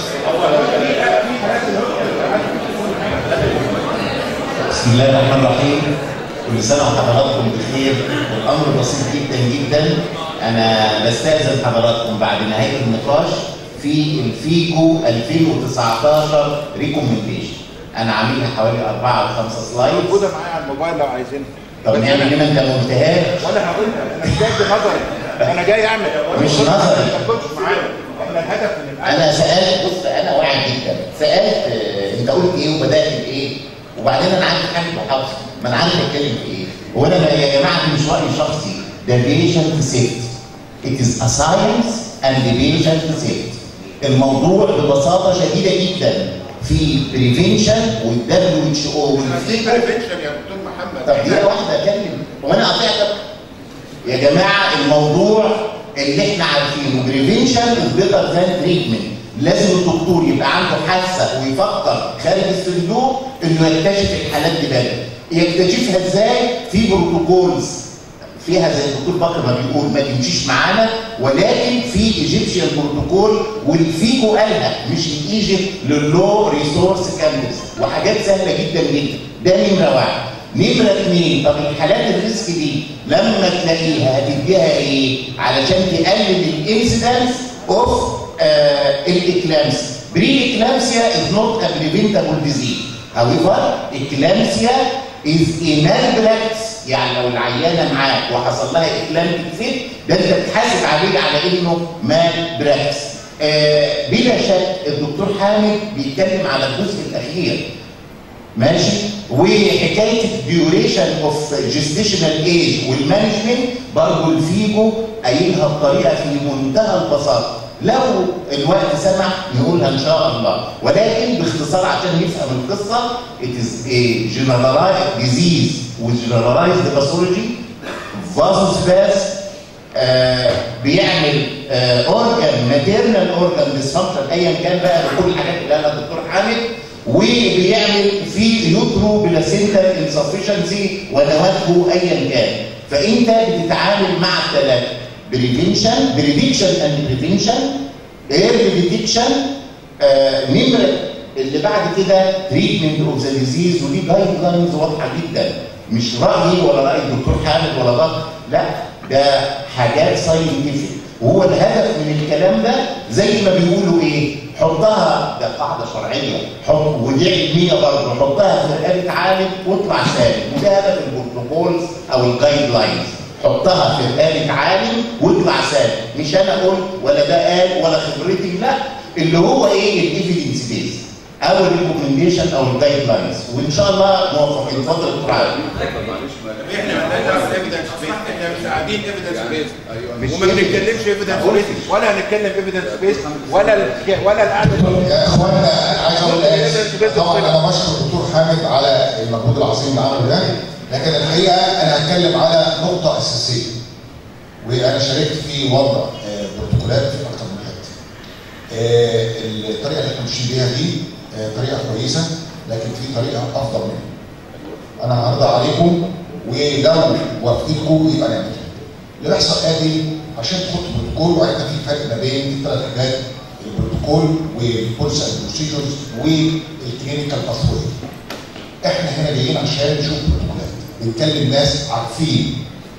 بسم الله الرحمن الرحيم كل سنه وحضراتكم بخير والامر بسيط جدا جدا انا بستاذن حضراتكم بعد نهايه النقاش في الفيجو 2019 ريكومنديشن انا عاملها حوالي اربعه او خمسه سلايد موجوده معايا على الموبايل لو عايزينها طب نعمل ايه ما انت ما قلتهاش وانا هقولها انا مش جاي بنظري انا جاي اعمل مش نظري. ما كنتش معايا احنا الهدف من انا سالت بص انا واعي جدا سالت آه، انت قلت ايه وبدات بايه وبعدين انا عندي حاجه وحافظ ما انا عارف اتكلم في ايه هو انا يا جماعه دي مش راي شخصي ده patient safety it is a science and the patient safety الموضوع ببساطه شديده جدا في prevention والدبليو اتش او في بريفنشن يا دكتور محمد طب دقيقه واحده اتكلم وانا قاطعتك يا جماعه الموضوع اللي احنا عارفينه بريفنشن از بيتر ذان تريتمنت لازم الدكتور يبقى عنده حاسه ويفكر خارج الصندوق انه يكتشف الحالات دي بدري يكتشفها ازاي في بروتوكولز فيها زي الدكتور بكر ما بيقول ما تمشيش معانا ولكن في ايجيبشن بروتوكول والفيجو قالها مش الايجيبت للو ريسورس كامبس وحاجات سهله جدا جدا ده نمره واحد نمره اثنين طب الحالات الريسك دي لما تلاقيها هتديها ايه؟ علشان تقلل الانسيدنس اوف الاكلامس بري اكلامسيا از نوت ا بريفنتابل ديزيز however eclampsia is a malpractice يعني لو العيانه معاك وحصل لها اكلامتيك فيت ده انت بتحاسب عليه على انه مال براكتس آه بلا شك الدكتور حامد بيتكلم على الجزء الاخير ماشي وحكايه الديوريشن اوف جيستيشنال ايج والمانجمنت برضه الفيجو قايلها بطريقه في منتهى البساطه لو الوقت سمح نقولها ان شاء الله ولكن باختصار عشان نفهم القصه it is a generalized disease with generalized pathology vasospasm آه بيعمل اورجان ماتيرنال اورجان ديسفانكشن ايا كان بقى بكل الحاجات اللي قالها الدكتور حامد وبيعمل في يوترو بلاسينتال انسفشنسي ونواته ايا كان فانت بتتعامل مع الثلاثه بريفنشن بريدكشن اند بريفنشن ايرلي ديتكشن نمره اللي بعد كده تريتمنت اوف ذا ديزيز ودي جايد لاينز واضحه جدا مش رايي ولا راي الدكتور حامد ولا بكر لا ده حاجات ساينتفك وهو الهدف من الكلام ده زي ما بيقولوا ايه حطها ده قاعده شرعيه حط ودي علميه برضه حطها في رقبه عالم واطلع سالم وده هدف البروتوكولز او الجايد لاينز حطها في رقابه عالم واطلع سالم مش انا قلت ولا ده قال ولا خبرتي لا اللي هو ايه الايفيدنس بيز او الريكومنديشن او الجايد لاينز وان شاء الله موفقين اتفضل دكتور عادل احنا مالناش ايفيدنس بيس احنا مش قاعدين ايفيدنس بيس وما بنتكلمش ايفيدنس بيس ولا هنتكلم ايفيدنس بيس ولا ال- ولا القعده يا اخوانا انا عايز اقول آسف. طبعا انا بشكر الدكتور حامد على المجهود العظيم اللي عمله ده لكن الحقيقه انا هتكلم على نقطه اساسيه وانا شاركت في وضع آه، بروتوكولات في اكثر من حته. آه، الطريقه اللي احنا ماشيين بيها دي آه، طريقه كويسه لكن في طريقه افضل منها. انا هعرضها عليكم ولو وافقتكم يبقى نعملها. اللي بيحصل ادي عشان تحط بروتوكول وعرفنا في فرق ما بين الثلاث حاجات البروتوكول والبوليس اند بروسيجرز والكلينيكال باثوي. احنا هنا جايين عشان نشوف بروتوكولات بنكلم ناس عارفين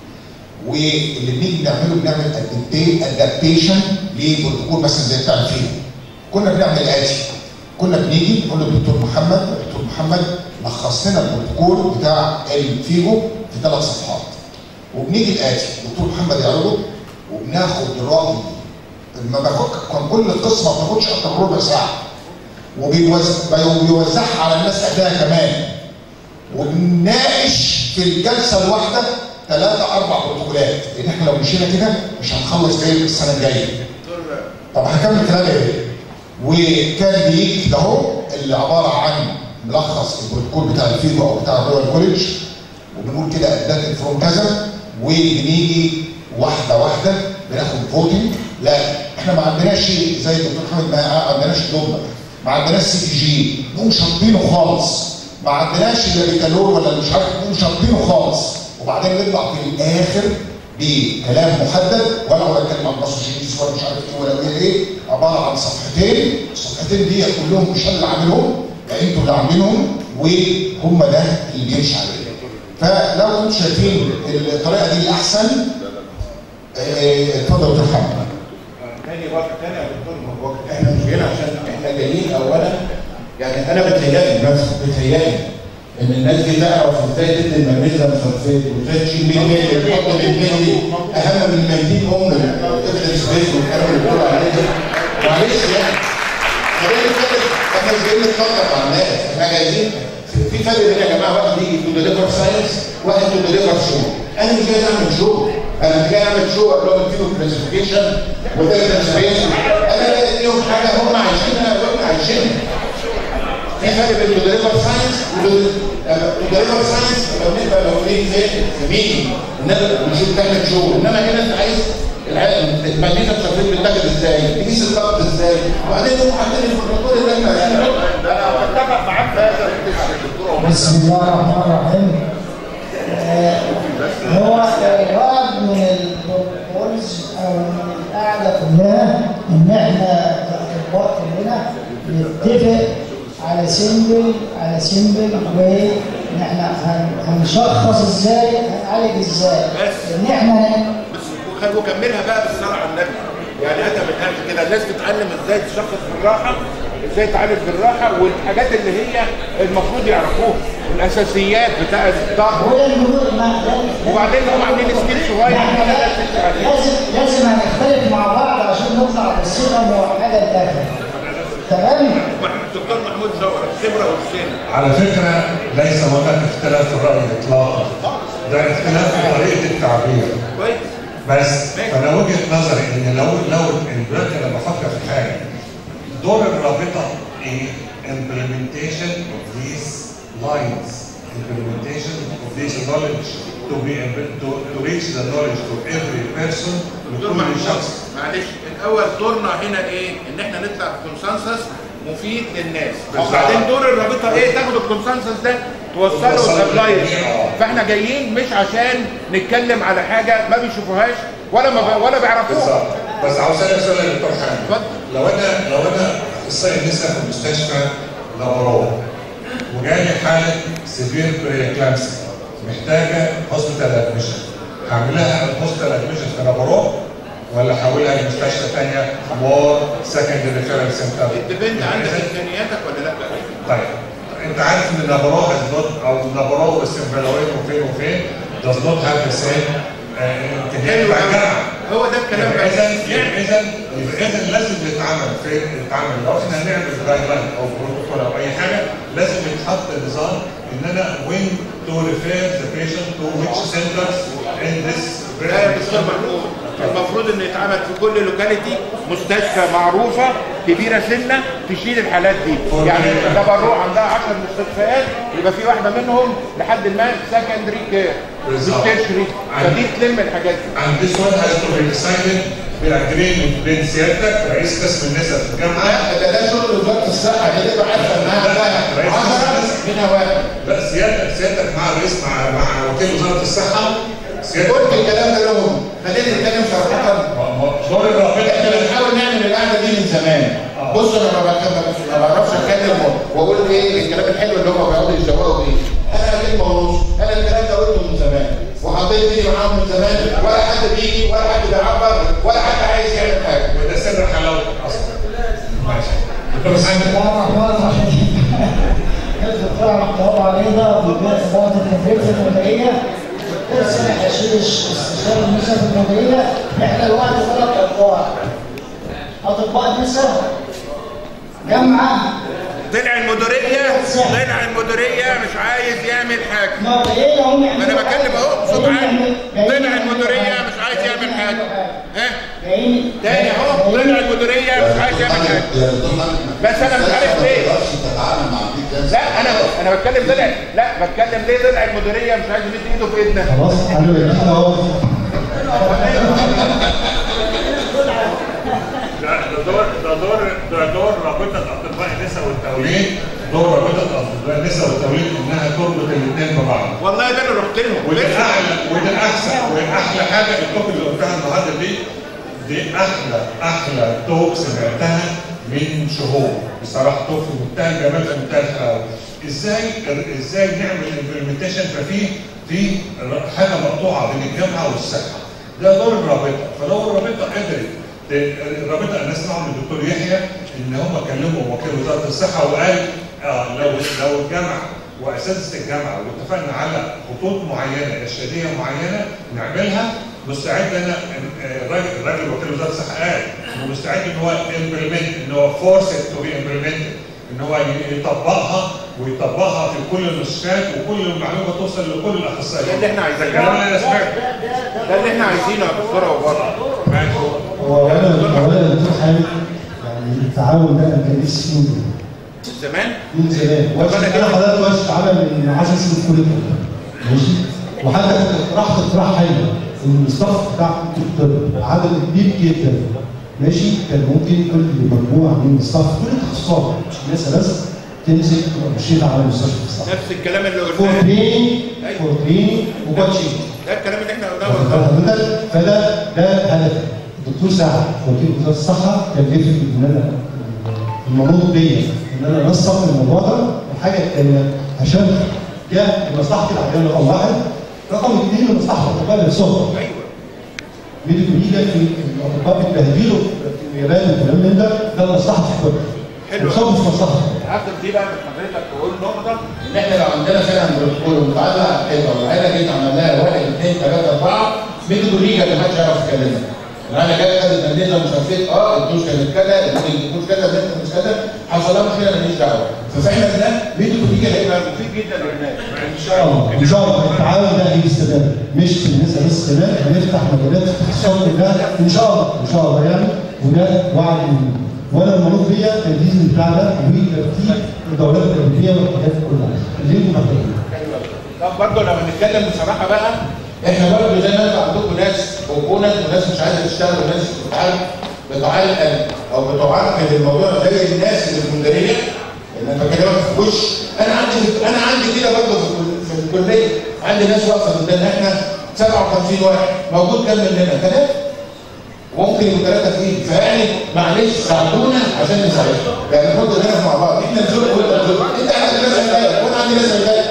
واللي بنيجي بنعمله بنعمل ادابتيشن لبروتوكول مثلا زي بتاع الفيلم كنا بنعمل الاتي كنا بنيجي نقول للدكتور محمد يا دكتور محمد لخص لنا البروتوكول بتاع الفيجو في ثلاث صفحات وبنيجي الاتي الدكتور محمد يعرضه وبناخد راي لما باخد كان كل القصه ما بتاخدش اكتر من ربع ساعه وبيوزع وبيوزعها على الناس قدها كمان وبنناقش في الجلسه الواحده ثلاثة أربع بروتوكولات لأن إحنا لو مشينا كده مش هنخلص غير السنة الجاية. طب هكمل كلامي إيه؟ وكان بيجي كده أهو اللي عبارة عن ملخص البروتوكول بتاع الفيجو أو بتاع الرويال كوليدج وبنقول كده أداة فروم كذا وبنيجي واحدة واحدة بناخد فوتنج لا احنا ما عندناش شيء زي الدكتور حامد ما عندناش دوبلر ما عندناش سي تي جي نقوم شاطبينه خالص ما عندناش لا بيتالور ولا مش عارف نقوم شاطبينه خالص وبعدين نطلع في الاخر بكلام محدد ولا هو يتكلم عن باسوجينيز ولا مش عارف ايه ولا ايه ايه عباره عن صفحتين الصفحتين دي كلهم مش انا اللي عاملهم ده انتوا اللي عاملينهم وهم ده اللي بيمشي عليه فلو انتم شايفين الطريقه دي الاحسن آه، اتفضل يا دكتور محمد تاني وقت تاني يا دكتور مبروك احنا مش جايين عشان احنا جايين اولا يعني انا بتهيألي بس بتهيألي ان الناس دي تعرف ازاي تدي المغنيزيوم سلفيت وازاي تشيل 100 مللي وتحط 100 مللي اهم من 200 ام الافيدنس بيس والكلام اللي بتقول عليه ده معلش يعني خلينا نتكلم احنا مش جايين نتنطط على الناس احنا جايين في فرق بين يا جماعه واحد يجي تو ديليفر ساينس واحد تو ديليفر شو انا مش جاي اعمل شو انا مش جاي اعمل شو اللي هو الفينو كلاسيفيكيشن والافيدنس بيس انا جاي اديهم حاجه هم عايشينها واحنا عايشينها في فرق بين الديليفر ساينس والديليفر ساينس لما بنبقى موجودين في في ميتنج انما بنشوف تعمل شو انما هنا انت عايز الع- المغنيسيوم سلفيت بيتاخد ازاي؟ تقيس الضغط ازاي؟ وبعدين هم حاطين البروتوكول اللي احنا يعني انا بتفق معاك في هذا الدكتور بسم الله الرحمن الرحيم آه، هو الغرض من البروتوكولز او من القعده كلها ان احنا كاطباء كلنا نتفق على سيمبل على سيمبل واي ان احنا هن- هنشخص ازاي هنعالج ازاي ان احنا بس وخ- وكملها بقى بالصلاه على النبي يعني هذا من الاخر كده الناس تتعلم ازاي تشخص بالراحه ازاي تعالج بالراحه والحاجات اللي هي المفروض يعرفوها الاساسيات بتاع الضغط وبعدين هم عاملين سكيل صغير كده الناس تمشي عليه. لازم لازم هنختلف مع بعض عشان نطلع بصيغه موحده للاخر تمام الدكتور محمود زور الخبره والسن على فكرة ليس هناك اختلاف في الرأي إطلاقا ده اختلاف في طريقة التعبير كويس بس فأنا وجهة نظري إن لو لو إن دلوقتي أنا بفكر في حاجة دور الرابطة إيه؟ implementation of these lines implementation of this knowledge to be able to, to reach the knowledge to every person دكتور لكل محمود شخص معلش الاول دورنا هنا ايه؟ ان احنا نطلع بكونسنسس مفيد للناس بالظبط. وبعدين دور الرابطه ايه؟ تاخد الكونسنسس ده توصله توصله للابلاير للجميع. فاحنا جايين مش عشان نتكلم على حاجه ما بيشوفوهاش ولا ما ولا بيعرفوها بالظبط بس عاوز اسالك سؤال يا دكتور حامد لو انا لو انا اخصائي نساء في مستشفى لابورو وجالي حاله سيفير بريكلامسي محتاجه هوسبيتال ادميشن هعمل لها هوسبيتال ادميشن في لابورو ولا هحولها لمستشفى ثانيه مور سكندري ريفيرال سنتر ديبند عندك امكانياتك ولا لا؟ طيب انت عارف ان لابورو has not او لابورو والسنفلاوين وفين وفين does not have the same آه، امكانيات بتاع الجامعه هو ده الكلام يبقى بقى. اذا يبقى اذا يبقى اذا لازم يتعمل في يتعمل لو احنا هنعمل جايد لاين او بروتوكول او اي حاجه لازم يتحط نظام ان انا when to refer the patient to which centers in this لا يا دكتور محمود المفروض انه يتعمل في كل لوكاليتي مستشفى معروفه كبيره سنه تشيل الحالات دي يعني تبرع عندها 10 مستشفيات يبقى في واحده منهم لحد ما سكندري كير بالظبط. تشري فدي تلم الحاجات دي and this one has to be decided بالاجريمنت بين سيادتك رئيس قسم النساء في الجامعه لا ده ده شغل وزاره الصحه هي تبقى عارفه انها رئيس فيها قسم 10 النساء. منها واحد لا سيادتك سيادتك مع الرئيس مع مع وكيل وزاره الصحه سيادتك قلت الكلام ده لهم خلينا نتكلم صراحه دور الرابطه احنا بنحاول نعمل القعده دي من زمان بص انا ما بك- ما بعرفش اتكلم واقول ايه الكلام الحلو اللي هم بيقعدوا يشوقوا بيه انا كلمه ونص انا الكلام ده قلته من زمان وحطيت ايدي معاهم من زمان ولا حد بيجي ولا حد بيعبر ولا حد عايز يعمل حاجه وده سر حلاوتك اصلا ماشي دكتور بسم حامد الله الرحمن الرحيم الدكتور عبد الله علينا في بيئة إدارة التدريب في المديرية ترسل حشيش استشاري النساء في المديرية احنا الوقت ثلاث أطباء أطباء نساء جامعة طلع المديريه طلع المديريه مش عايز يعمل حاجه ما ايه هم ما انا بتكلم اهو بصوت عالي طلع المديريه مش عايز يعمل حاجه ها تاني اهو طلع المديريه مش عايز يعمل حاجه بس انا مش عارف ليه لا انا انا بتكلم طلع لا بتكلم ليه طلع المديريه مش عايز يمد ايده في ايدنا خلاص حلو يا اهو لا ده دور ده دور ده دور رابطه اطباء النساء والتوليد دور رابطه اطباء النساء والتوليد انها تربط الاثنين ببعض والله ده انا رحت لهم وده اعلى وده احسن واحلى حاجه التوك اللي قلتها النهارده دي دي احلى احلى توك سمعتها من شهور بصراحه توك في منتهى الجمال في منتهى الحلاوه ازاي ازاي نعمل امبلمنتيشن ففي في حاجه مقطوعه بين الجامعه والصحه ده دور الرابطه فلو الرابطه قدرت ت- الرابطه انا اسمعوا من الدكتور يحيى ان هم كلموا وكيل وزاره الصحه وقال آه لو لو الجامعه واساتذه الجامعه واتفقنا على خطوط معينه ارشاديه معينه نعملها مستعد انا آه، الراجل الراجل وكيل وزاره الصحه قال انه مستعد ان هو امبلمنت ان هو فورس تو بي امبلمنت ان هو يطبقها ويطبقها في كل المستشفيات وكل المعلومه توصل لكل الاخصائيين ده اللي احنا عايزينه. الكلام اللي انا سمعته ده اللي احنا عايزينه يا دكتوره وبره هو اولا اولا يا دكتور حامد يعني التعاون ده كان لسه فيه زمان من زمان طب أنا انا كده- حضرتك ورشه عمل من 10 سنين في كل الكليه ماشي وحتى كنت اقترحت اقتراح حلو الستاف بتاع الطب عدد كبير جدا ماشي كان ممكن كل مجموعه من الستاف كل التخصصات مش الناس بس تمسك مشيت على مستشفى الصحه نفس الكلام اللي فور قلناه تريننج فور تريننج وكوتشنج ده الكلام اللي احنا واخد قلناه بال حضرتك فده ده هدف الدكتور سعد وكيل وزاره الصحه كان بيفرق ان انا المنوط بيا ان انا انسق الموضوع ده الحاجه الثانيه عشان جاء لمصلحه العيان رقم واحد رقم اثنين لمصلحه الاطباء نفسهم ايوه ميديكو ليجا في الاطباء بيتبهدلوا في اليابان والكلام من ده ده مصلحه الطب حلو. وصاب مش مصلحه هاخد دي بقى من حضرتك تقول نقطه ان احنا لو عندنا فعلا بروتوكول متعلق على الحيطه والعيله جيت عملناها واحد اثنين ثلاثه اربعه ميديكو ليجا اللي محدش يعرف يتكلمها العيله جت خدت بنديزه مش عارف ايه اه الدوش كانت كذا الدوش كذا البنت مش كذا حصل لها مشكله ماليش دعوه ففعلا ده ميديكو ليجا هيبقى مفيد جدا للناس ان شاء الله ان شاء الله التعاون ده هيجي استمر مش في النساء بس كمان هنفتح مجالات في التخصصات كلها ان شاء الله ان شاء الله يعني وده وعد مني وانا المنوط بيا تنفيذ البتاع ده وترتيب الدورات الاولمبيه والحاجات دي كلها اللي انتم محتاجينها طب برضه لو هنتكلم بصراحه بقى احنا برضه زي ما انتوا عندكم ناس اوبوننت وناس مش عايزه تشتغل وناس بتعلق بتعلق او بتعرقد الموضوع زي الناس اللي في المديريه اللي انا بكلمك في وش انا عندي انا عندي كده برضه في الكل- في الكليه عندي ناس واقفه قدامنا احنا 57 واحد موجود كام مننا؟ ثلاثه ممكن يبقوا ثلاثه في ايد فيعني معلش ساعدونا عشان نساعدكم يعني نحط هنا مع بعض احنا نزور وانت تزور انت عندك ناس شغاله وانا عندي ناس شغاله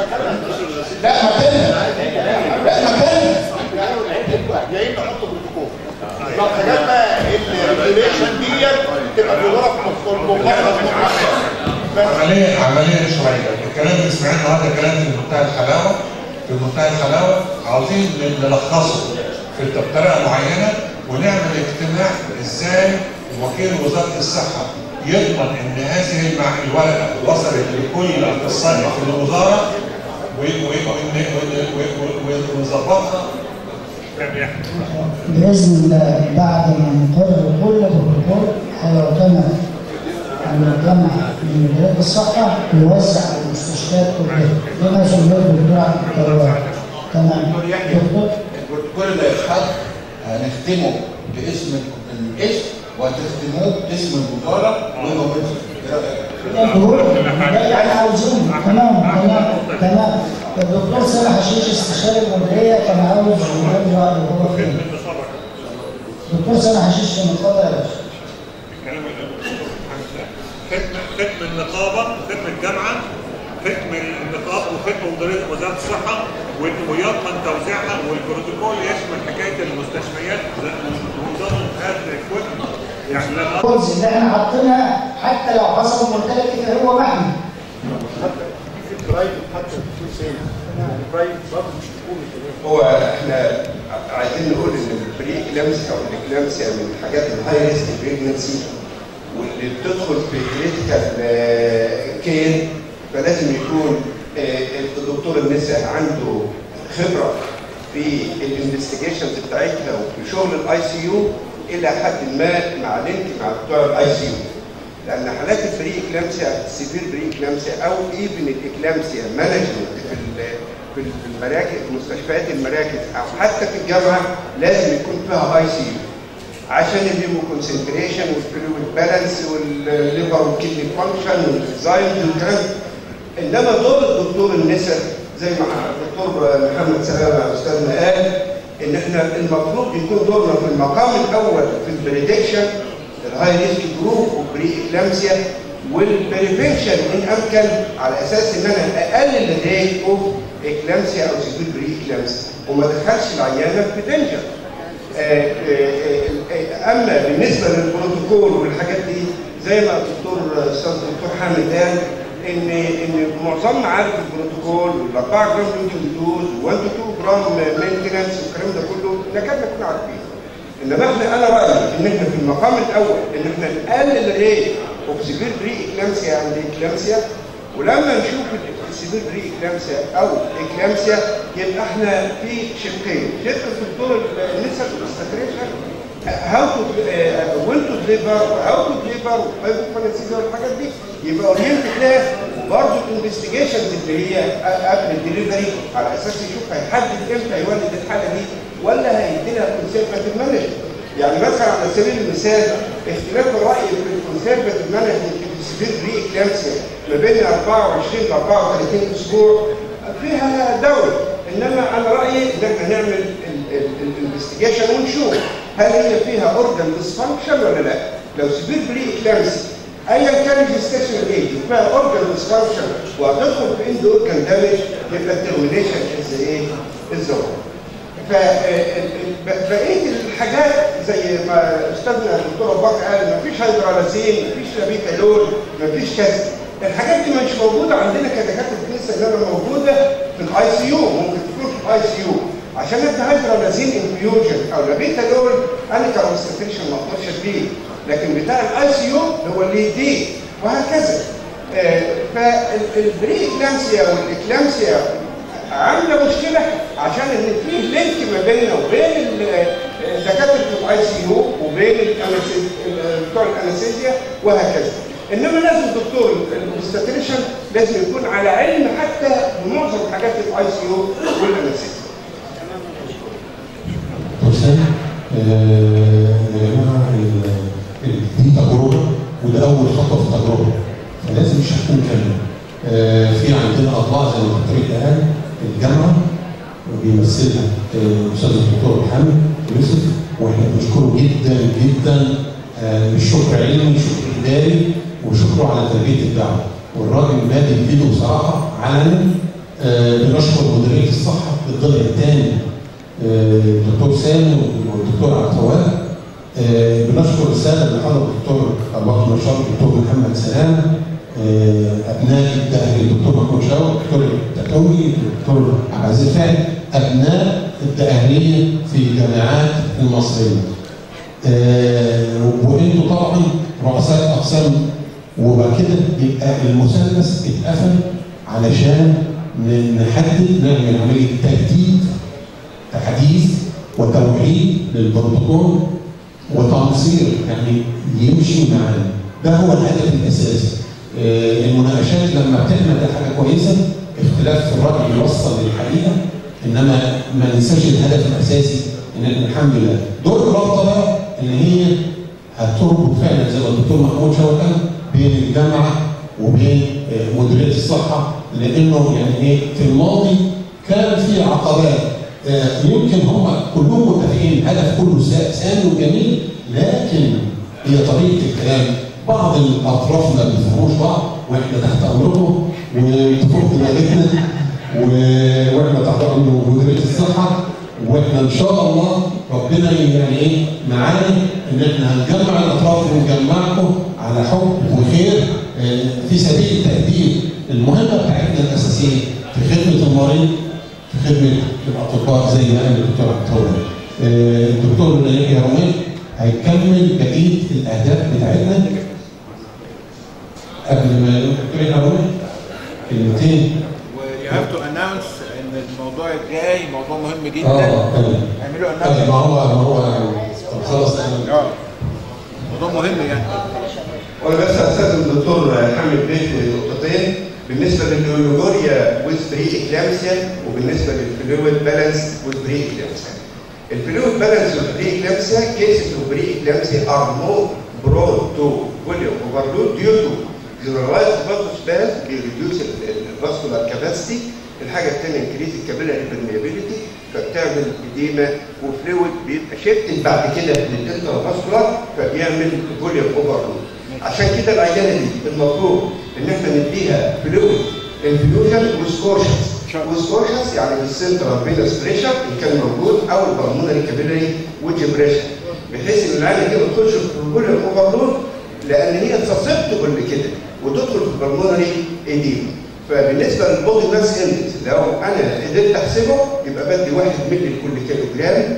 لا مكاننا لا مكاننا جايين نحط بروتوكول الحاجات بقى الريجوليشن ديت تبقى في غرف مقارنه عملية عملية شوية الكلام اللي سمعناه النهارده كلام في منتهى الحلاوة في منتهى الحلاوة عاوزين نلخصه في بطريقة معينة ونعمل اجتماع ازاي وكيل وزارة الصحة يضمن ان هذه المع- الورقة وصلت لكل اخصائي في الوزارة و- و- ون- ون- ون- ونظبطها باذن الله بعد ما نقر كل بروتوكول هيعتمد المجتمع من وزاره الصحه يوزع على المستشفيات كلها بما يسميه الدكتور عبد القوام تمام دكتور البروتوكول اللي هيتحط هنختمه باسم الاسم وهتختموه باسم الوزاره ويبقى دكتور ده اللي احنا عاوزينه تمام تمام تمام الدكتور سامح حشيش استشاري المديريه كان عاوز يقول رايه هو فين دكتور سامح حشيش كان اتفضل يا باشا ختم ختم النقابه ختم الجامعه ختم النقاب وختم مديريه وزاره الصحه و- ويضمن توزيعها والبروتوكول يشمل حكايه المستشفيات وضمن هذا الكل يعني لما الكونز اللي احنا حاطينها حتى لو حصل مورتاليتي فهو محمي في برايفت حتى في سيل برايفت برضه مش حكومي كمان هو احنا عايزين نقول ان البري اكلامسيا او الاكلامسيا من الحاجات الهاي ريسك بريجنسي واللي بتدخل في كريتيكال كير فلازم يكون آه، الدكتور النساء عنده خبره في الانفستيجيشنز بتاعتها وفي شغل الاي سي يو الى حد ما مع لينك مع بتوع الاي سي يو لان حالات البري اكلامسيا السيفير بري اكلامسيا او ايفن الاكلامسيا مانجمنت في ال- في ال- في المراكز في مستشفيات المراكز او حتى في الجامعه لازم يكون فيها اي سي يو عشان الهيمو كونسنتريشن والفلويد بالانس والليفر والكدني فانكشن والانزايمز والكلام انما دور الدكتور النساء زي ما الدكتور محمد سلامه استاذنا قال ان احنا المفروض يكون دورنا في المقام الاول في البريدكشن الهاي ريسك جروب وبري اكلامسيا والبريفنشن ان امكن على اساس ان انا اقلل الريت اوف اكلامسيا او سيفير بري اكلامسيا وما ادخلش العيانه في دينجر آه، آه، آه، اما بالنسبه للبروتوكول والحاجات دي زي ما الدكتور استاذ الدكتور حامد قال ان ان معظمنا عارف البروتوكول وال 4 جرام لودنج دوز و 1 2 جرام مينتنس والكلام ده كله نكاد نكون عارفين انما احنا انا رايي ان احنا في المقام الاول ان احنا نقلل الريت اوف سيفير بري اكلامسيا عند اكلامسيا ولما نشوف السيفير بري اكلامسيا او اكلامسيا يبقى احنا في شقين شق في الدور النساء والاستخريشن هاو تو وين تو دليفر هاو تو دليفر فايبوفانسيزا والحاجات دي يبقى اورينتد لها وبرضه الانفستيجيشنز اللي هي قبل الدليفري على اساس يشوف هيحدد امتى يولد الحاله دي ولا الكونسيرفاتيف مانجمنت يعني مثلا على سبيل المثال اختلاف الراي في الكونسيرفاتيف مانجمنت في سبيل ري اكلامسيا ما بين 24 ل 34 اسبوع فيها دوري انما انا رايي ان احنا نعمل الانفستيجيشن ونشوف هل هي فيها اورجان ديسفانكشن ولا لا لو سبيل بري اكلامسيا ايا كان الجستيشن ايج وفيها اورجان ديسفانكشن وهتدخل في اند اورجان دامج يبقى الترمينيشن از ايه؟ از فبقيه الحاجات زي ما استاذنا الدكتور ابو بكر قال مفيش هيدرالازين مفيش لابيتالول مفيش كذا الحاجات دي مش موجوده عندنا كدكاتره لسه انما موجوده في الاي سي يو ممكن تكون في الاي سي يو عشان ادي هيدرالازين انفيوجن او لابيتالول انا كونستيتيشن ما اقدرش اديه لكن بتاع الاي سي يو هو اللي يديه وهكذا آه فالبري اكلامسيا والاكلامسيا عامله مشكله عشان ان في لينك ما بيننا وبين دكاتره الاي سي يو وبين بتوع الانستيزيا وهكذا انما لازم الدكتور الاوبستريشن لازم يكون على علم حتى بمعظم حاجات الاي سي يو والانستيزيا حسام يا جماعه دي تجربه وده اول خطوه في التجربه فلازم مش هتكون كامله في عندنا اطلاع زي ما الدكتور قال الجامعه وبيمثلها الاستاذ الدكتور محمد يوسف واحنا بنشكره جدا جدا مش شكر علمي شكر اداري وشكره على تربيه الدعوه والراجل مادي بايده بصراحه علنا بنشكر مديريه الصحه الضلع الثاني الدكتور سامي والدكتور عبد التواب بنشكر الساده اللي حضروا الدكتور ابو بكر نشاط الدكتور محمد سلام ابناء الدهري الدكتور محمود شاور الدكتور التكوي الدكتور عبد العزيز فهد ابناء الدهريه في جامعات المصريه آه وانتوا طبعا رؤساء اقسام وبعد كده بيبقى المثلث اتقفل علشان نحدد نعمل عمليه تجديد تحديث وتوحيد للبروتوكول وتنصير يعني يمشي معانا ده هو الهدف الاساسي آه المناقشات لما بتعمل حاجه كويسه اختلاف في الراي يوصل للحقيقه انما ما ننساش الهدف الاساسي ان الحمد لله دور الرابطه بقى ان هي هتربط فعلا زي ما الدكتور محمود شاور قال بين الجامعه وبين آه مديريه الصحه لانه يعني ايه في الماضي كان في عقبات آه يمكن هم كلهم متفقين الهدف كله سامي وجميل لكن هي طريقه الكلام بعض الاطراف ما بيفهموش بعض واحنا تحت امركم وتفوق دماغتنا واحنا تحت امر مديريه الصحه واحنا ان شاء الله ربنا يعني ايه معانا ان احنا هنجمع الاطراف ونجمعكم على حب وخير في سبيل تقديم المهمه بتاعتنا الاساسيه في خدمه المريض في خدمه الاطباء زي ما قال الدكتور عبد الدكتور يحيى رميل هيكمل بقيه الاهداف بتاعتنا قبل ما الدكتور يحيى رميل كلمتين ويو هاف تو اناونس ان الموضوع الجاي موضوع مهم جدا اه تمام اعملوا طيب ما هو ما هو خلاص اه موضوع مهم يعني وانا بس استاذن الدكتور حامد بيه في نقطتين بالنسبه للنيولوجوريا ويز بري اكلامسيا وبالنسبه للفلويد بالانس ويز بري اكلامسيا الفلويد بالانس ويز بري اكلامسيا cases of بري اكلامسيا are more prone to volume overload due to generalized vasospasm بيريديوس الفاسكولار كاباسيتي الحاجه الثانيه انكريز الكابيلاري permeability فبتعمل اديمه وفلويد بيبقى شيفتد بعد كده للانترفاسكولار فبيعمل فوليوم اوفرلود عشان كده العيانه دي المفروض ان احنا نديها فلويد انفيوجن وسكوشنز وسكوشنز يعني بالسنترال فينس بريشر ان كان موجود او البلمونري كابيلاري ويدج بريشر بحيث ان العيانه دي ما تدخلش في الفوليوم اوفرلود لان هي سسبتبل لكده وتدخل في البلمونري ايديما فبالنسبه للبودي ماس اندكس لو انا قدرت احسبه يبقى بدي 1 مللي لكل كيلو جرام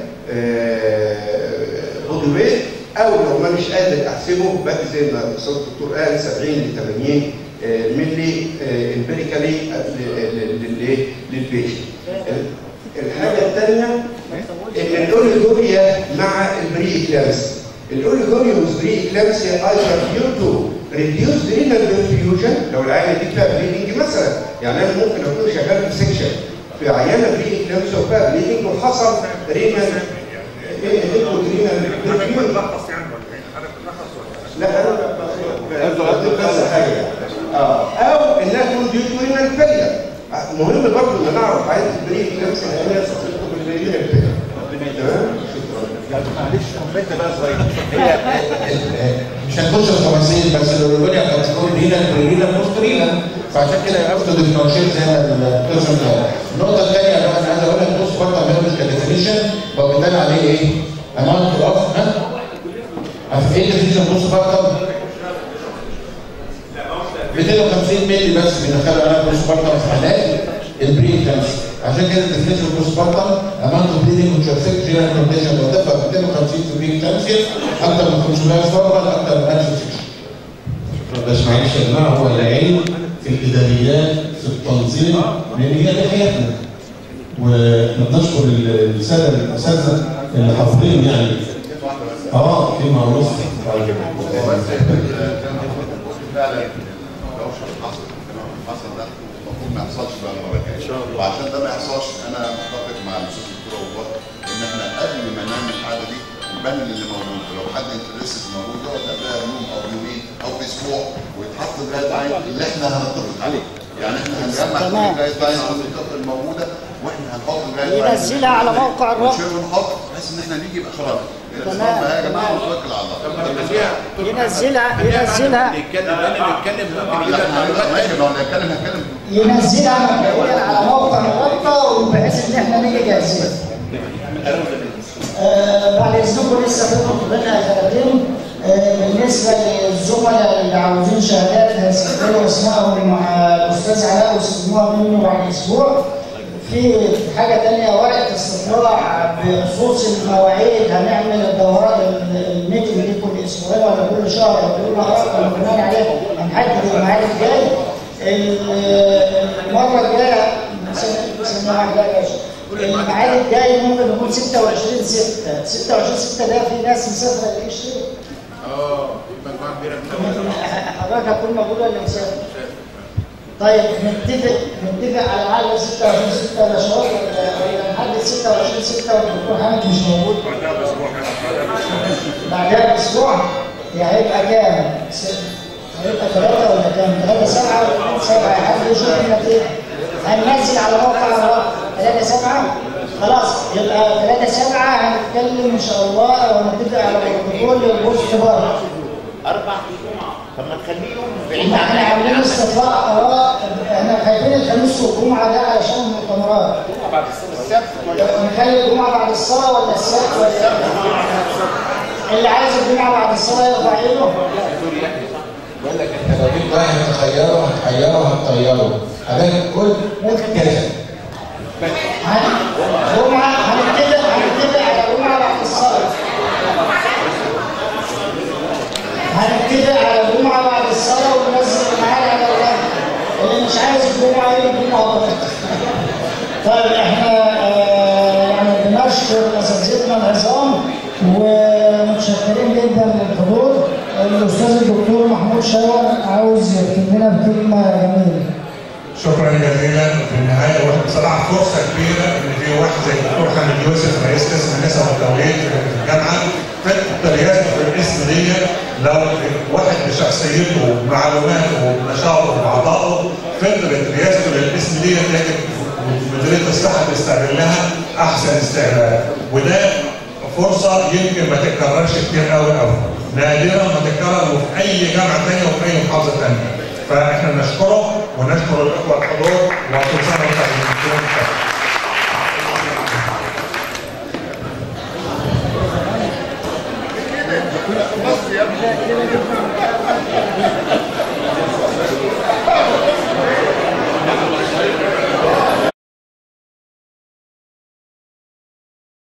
بودي ويت او لو ما مش قادر احسبه بدي زي ما الاستاذ الدكتور قال 70 ل 80 مللي امبيريكالي للبيشنت الحاجه الثانيه ان الاوليجوريا مع البري اكلامس الاوليجوريا والبري اكلامس هي ايضا ديو تو ريديوس رينال برفيوجن لو العينه دي فيها بليدنج مثلا يعني انا ممكن اكون شغال في سكشن في عيانه بري اكلامس وفيها بليدنج وحصل رينال ايه الاندوكرين حضرتك بتلخص يعني ولا ايه؟ حضرتك بتلخص ولا لا انا بقول بس حاجه اه او انها تكون ديوتورينال فيلير مهم برضه ان نعرف عايز البريك نفس الاهميه صفته بالرينال فيلير تمام معلش كومنت بقى صغير هي مش هنخش في تفاصيل بس الاوريجونيا كانت تكون رينا برينا بوست رينا فعشان كده ياخدوا ديفرنشيت زي ما البيرسون قال النقطه الثانيه اللي انا عايز اقولها بوست بارتم هيرمز كديفينيشن هو بيدل عليه ايه؟ اماونت اوف ها؟ عارف ايه ديفينيشن بوست بارتم؟ 250 مللي بس بيدخلوا عليها بوست بارتم في حالات البري كانسر عشان كده الديفينيشن بوست بارتم اماونت اوف بليدنج وتش افكت جينال كونديشن وتبقى 250 في بري كانسر اكتر من 500 فورمال اكتر من 1000 سكشن بس معلش يا جماعه هو العلم في الاداريات في التنظيم لان هي دي حياتنا واحنا بنشكر ال- الساده الاساتذه اللي حاضرين يعني اه كلمه ونص فعلا لو شرط حصل حصل ده المفروض ما يحصلش بقى المره الجايه ان شاء الله وعشان ده ما يحصلش انا متفق مع الاستاذ الدكتور ابو بكر ان احنا قبل ما نعمل الحاجه دي البانل اللي موجود لو حد انترستد موجود يقعد قبلها يوم او يومين او اسبوع ويتحط الجايد لاين اللي احنا هنتفق عليه يعني احنا هنجمع كل تمام. الجايد لاين الموجوده واحنا هنحط الجايد لاين ينزلها على موقع الرقم. ونشيل ونحط بحيث ان احنا نيجي يبقى خلاص تمام، يا جماعه تمام. ونتوكل على الله ينزلها ينزلها نتكلم نتكلم ماشي ما هو نتكلم هنتكلم ينزلها مبدئيا على موقع الرابطه وبحيث ان احنا نيجي جاهزين. آه بعد اذنكم لسه في لنا خلاتين آه بالنسبه للزملاء اللي عاوزين شهادات هيسجلوا اسمائهم مع الاستاذ علاء ويستلموها منه بعد اسبوع. في حاجه ثانيه ورقه استطلاع بخصوص المواعيد هنعمل الدورات الميتنج دي كل اسبوعين ولا كل شهر هتقول لنا رقم بناء عليه هنحدد الميعاد الجاي المره الجايه سنه سنه واحده يا باشا الميعاد الجاي ممكن يكون 26 6 26 6 ده في ناس مسافره القشر اه مجموعه كبيره من حضرتك هتكون موجود ولا مسافر؟ طيب نتفق نتفق على ميعاد 26 6 ولا شباب ولا ولا نحدد 26 6 والدكتور حامد مش موجود بعدها باسبوع بعدها باسبوع يعني هيبقى كام؟ ست- هيبقى ثلاثة ولا كام؟ ثلاثة سبعة ولا اثنين سبعة حد يشوف النتيجة هننزل على موقع الرقم ثلاثة سبعة خلاص يبقى ثلاثة سبعة هنتكلم إن شاء الله ونتفق على بروتوكول للبوست بار اربع جمعه طب ما تخليه يوم بعيد احنا احنا عاملين استطلاع اراء احنا خايفين الخميس والجمعة ده علشان المؤتمرات بعد السبت نخلي الجمعة بعد الصلاة ولا السبت ولا اللي عايز الجمعة بعد الصلاة يرفع ايده بقول لك انت لو جبت واحد تخيره هتحيره هتطيره حضرتك قلت ممكن كذا جمعة هنتفق هنتفق على جمعة بعد الصلاة هنتفق على جمعة بعد الصلاة وننزل الميعاد على الرقم اللي مش عايز الجمعة يجي الجمعة بكرة طيب احنا آه، يعني بنشكر اساتذتنا العظام ومتشكرين جدا للحضور الاستاذ الدكتور محمود شاور عاوز يكتب لنا بكلمه جميله شكرا جزيلا في النهايه واحد بصراحه فرصه كبيره ان في واحد زي الدكتور حامد يوسف رئيس قسم النساء والتوليد في الجامعه فكره رئاسه في الاسم دي لو واحد بشخصيته ومعلوماته وبنشاطه وبعطائه فكره رئاسته للاسم دي تجد مديريه الصحه تستغلها احسن استغلال وده فرصه يمكن ما تتكررش كتير قوي قوي نادرا ما تتكرر وفي اي جامعه ثانيه وفي اي محافظه ثانيه فاحنا نشكره ونشكر الاخوه الحضور وكل سنه وانتم طيبين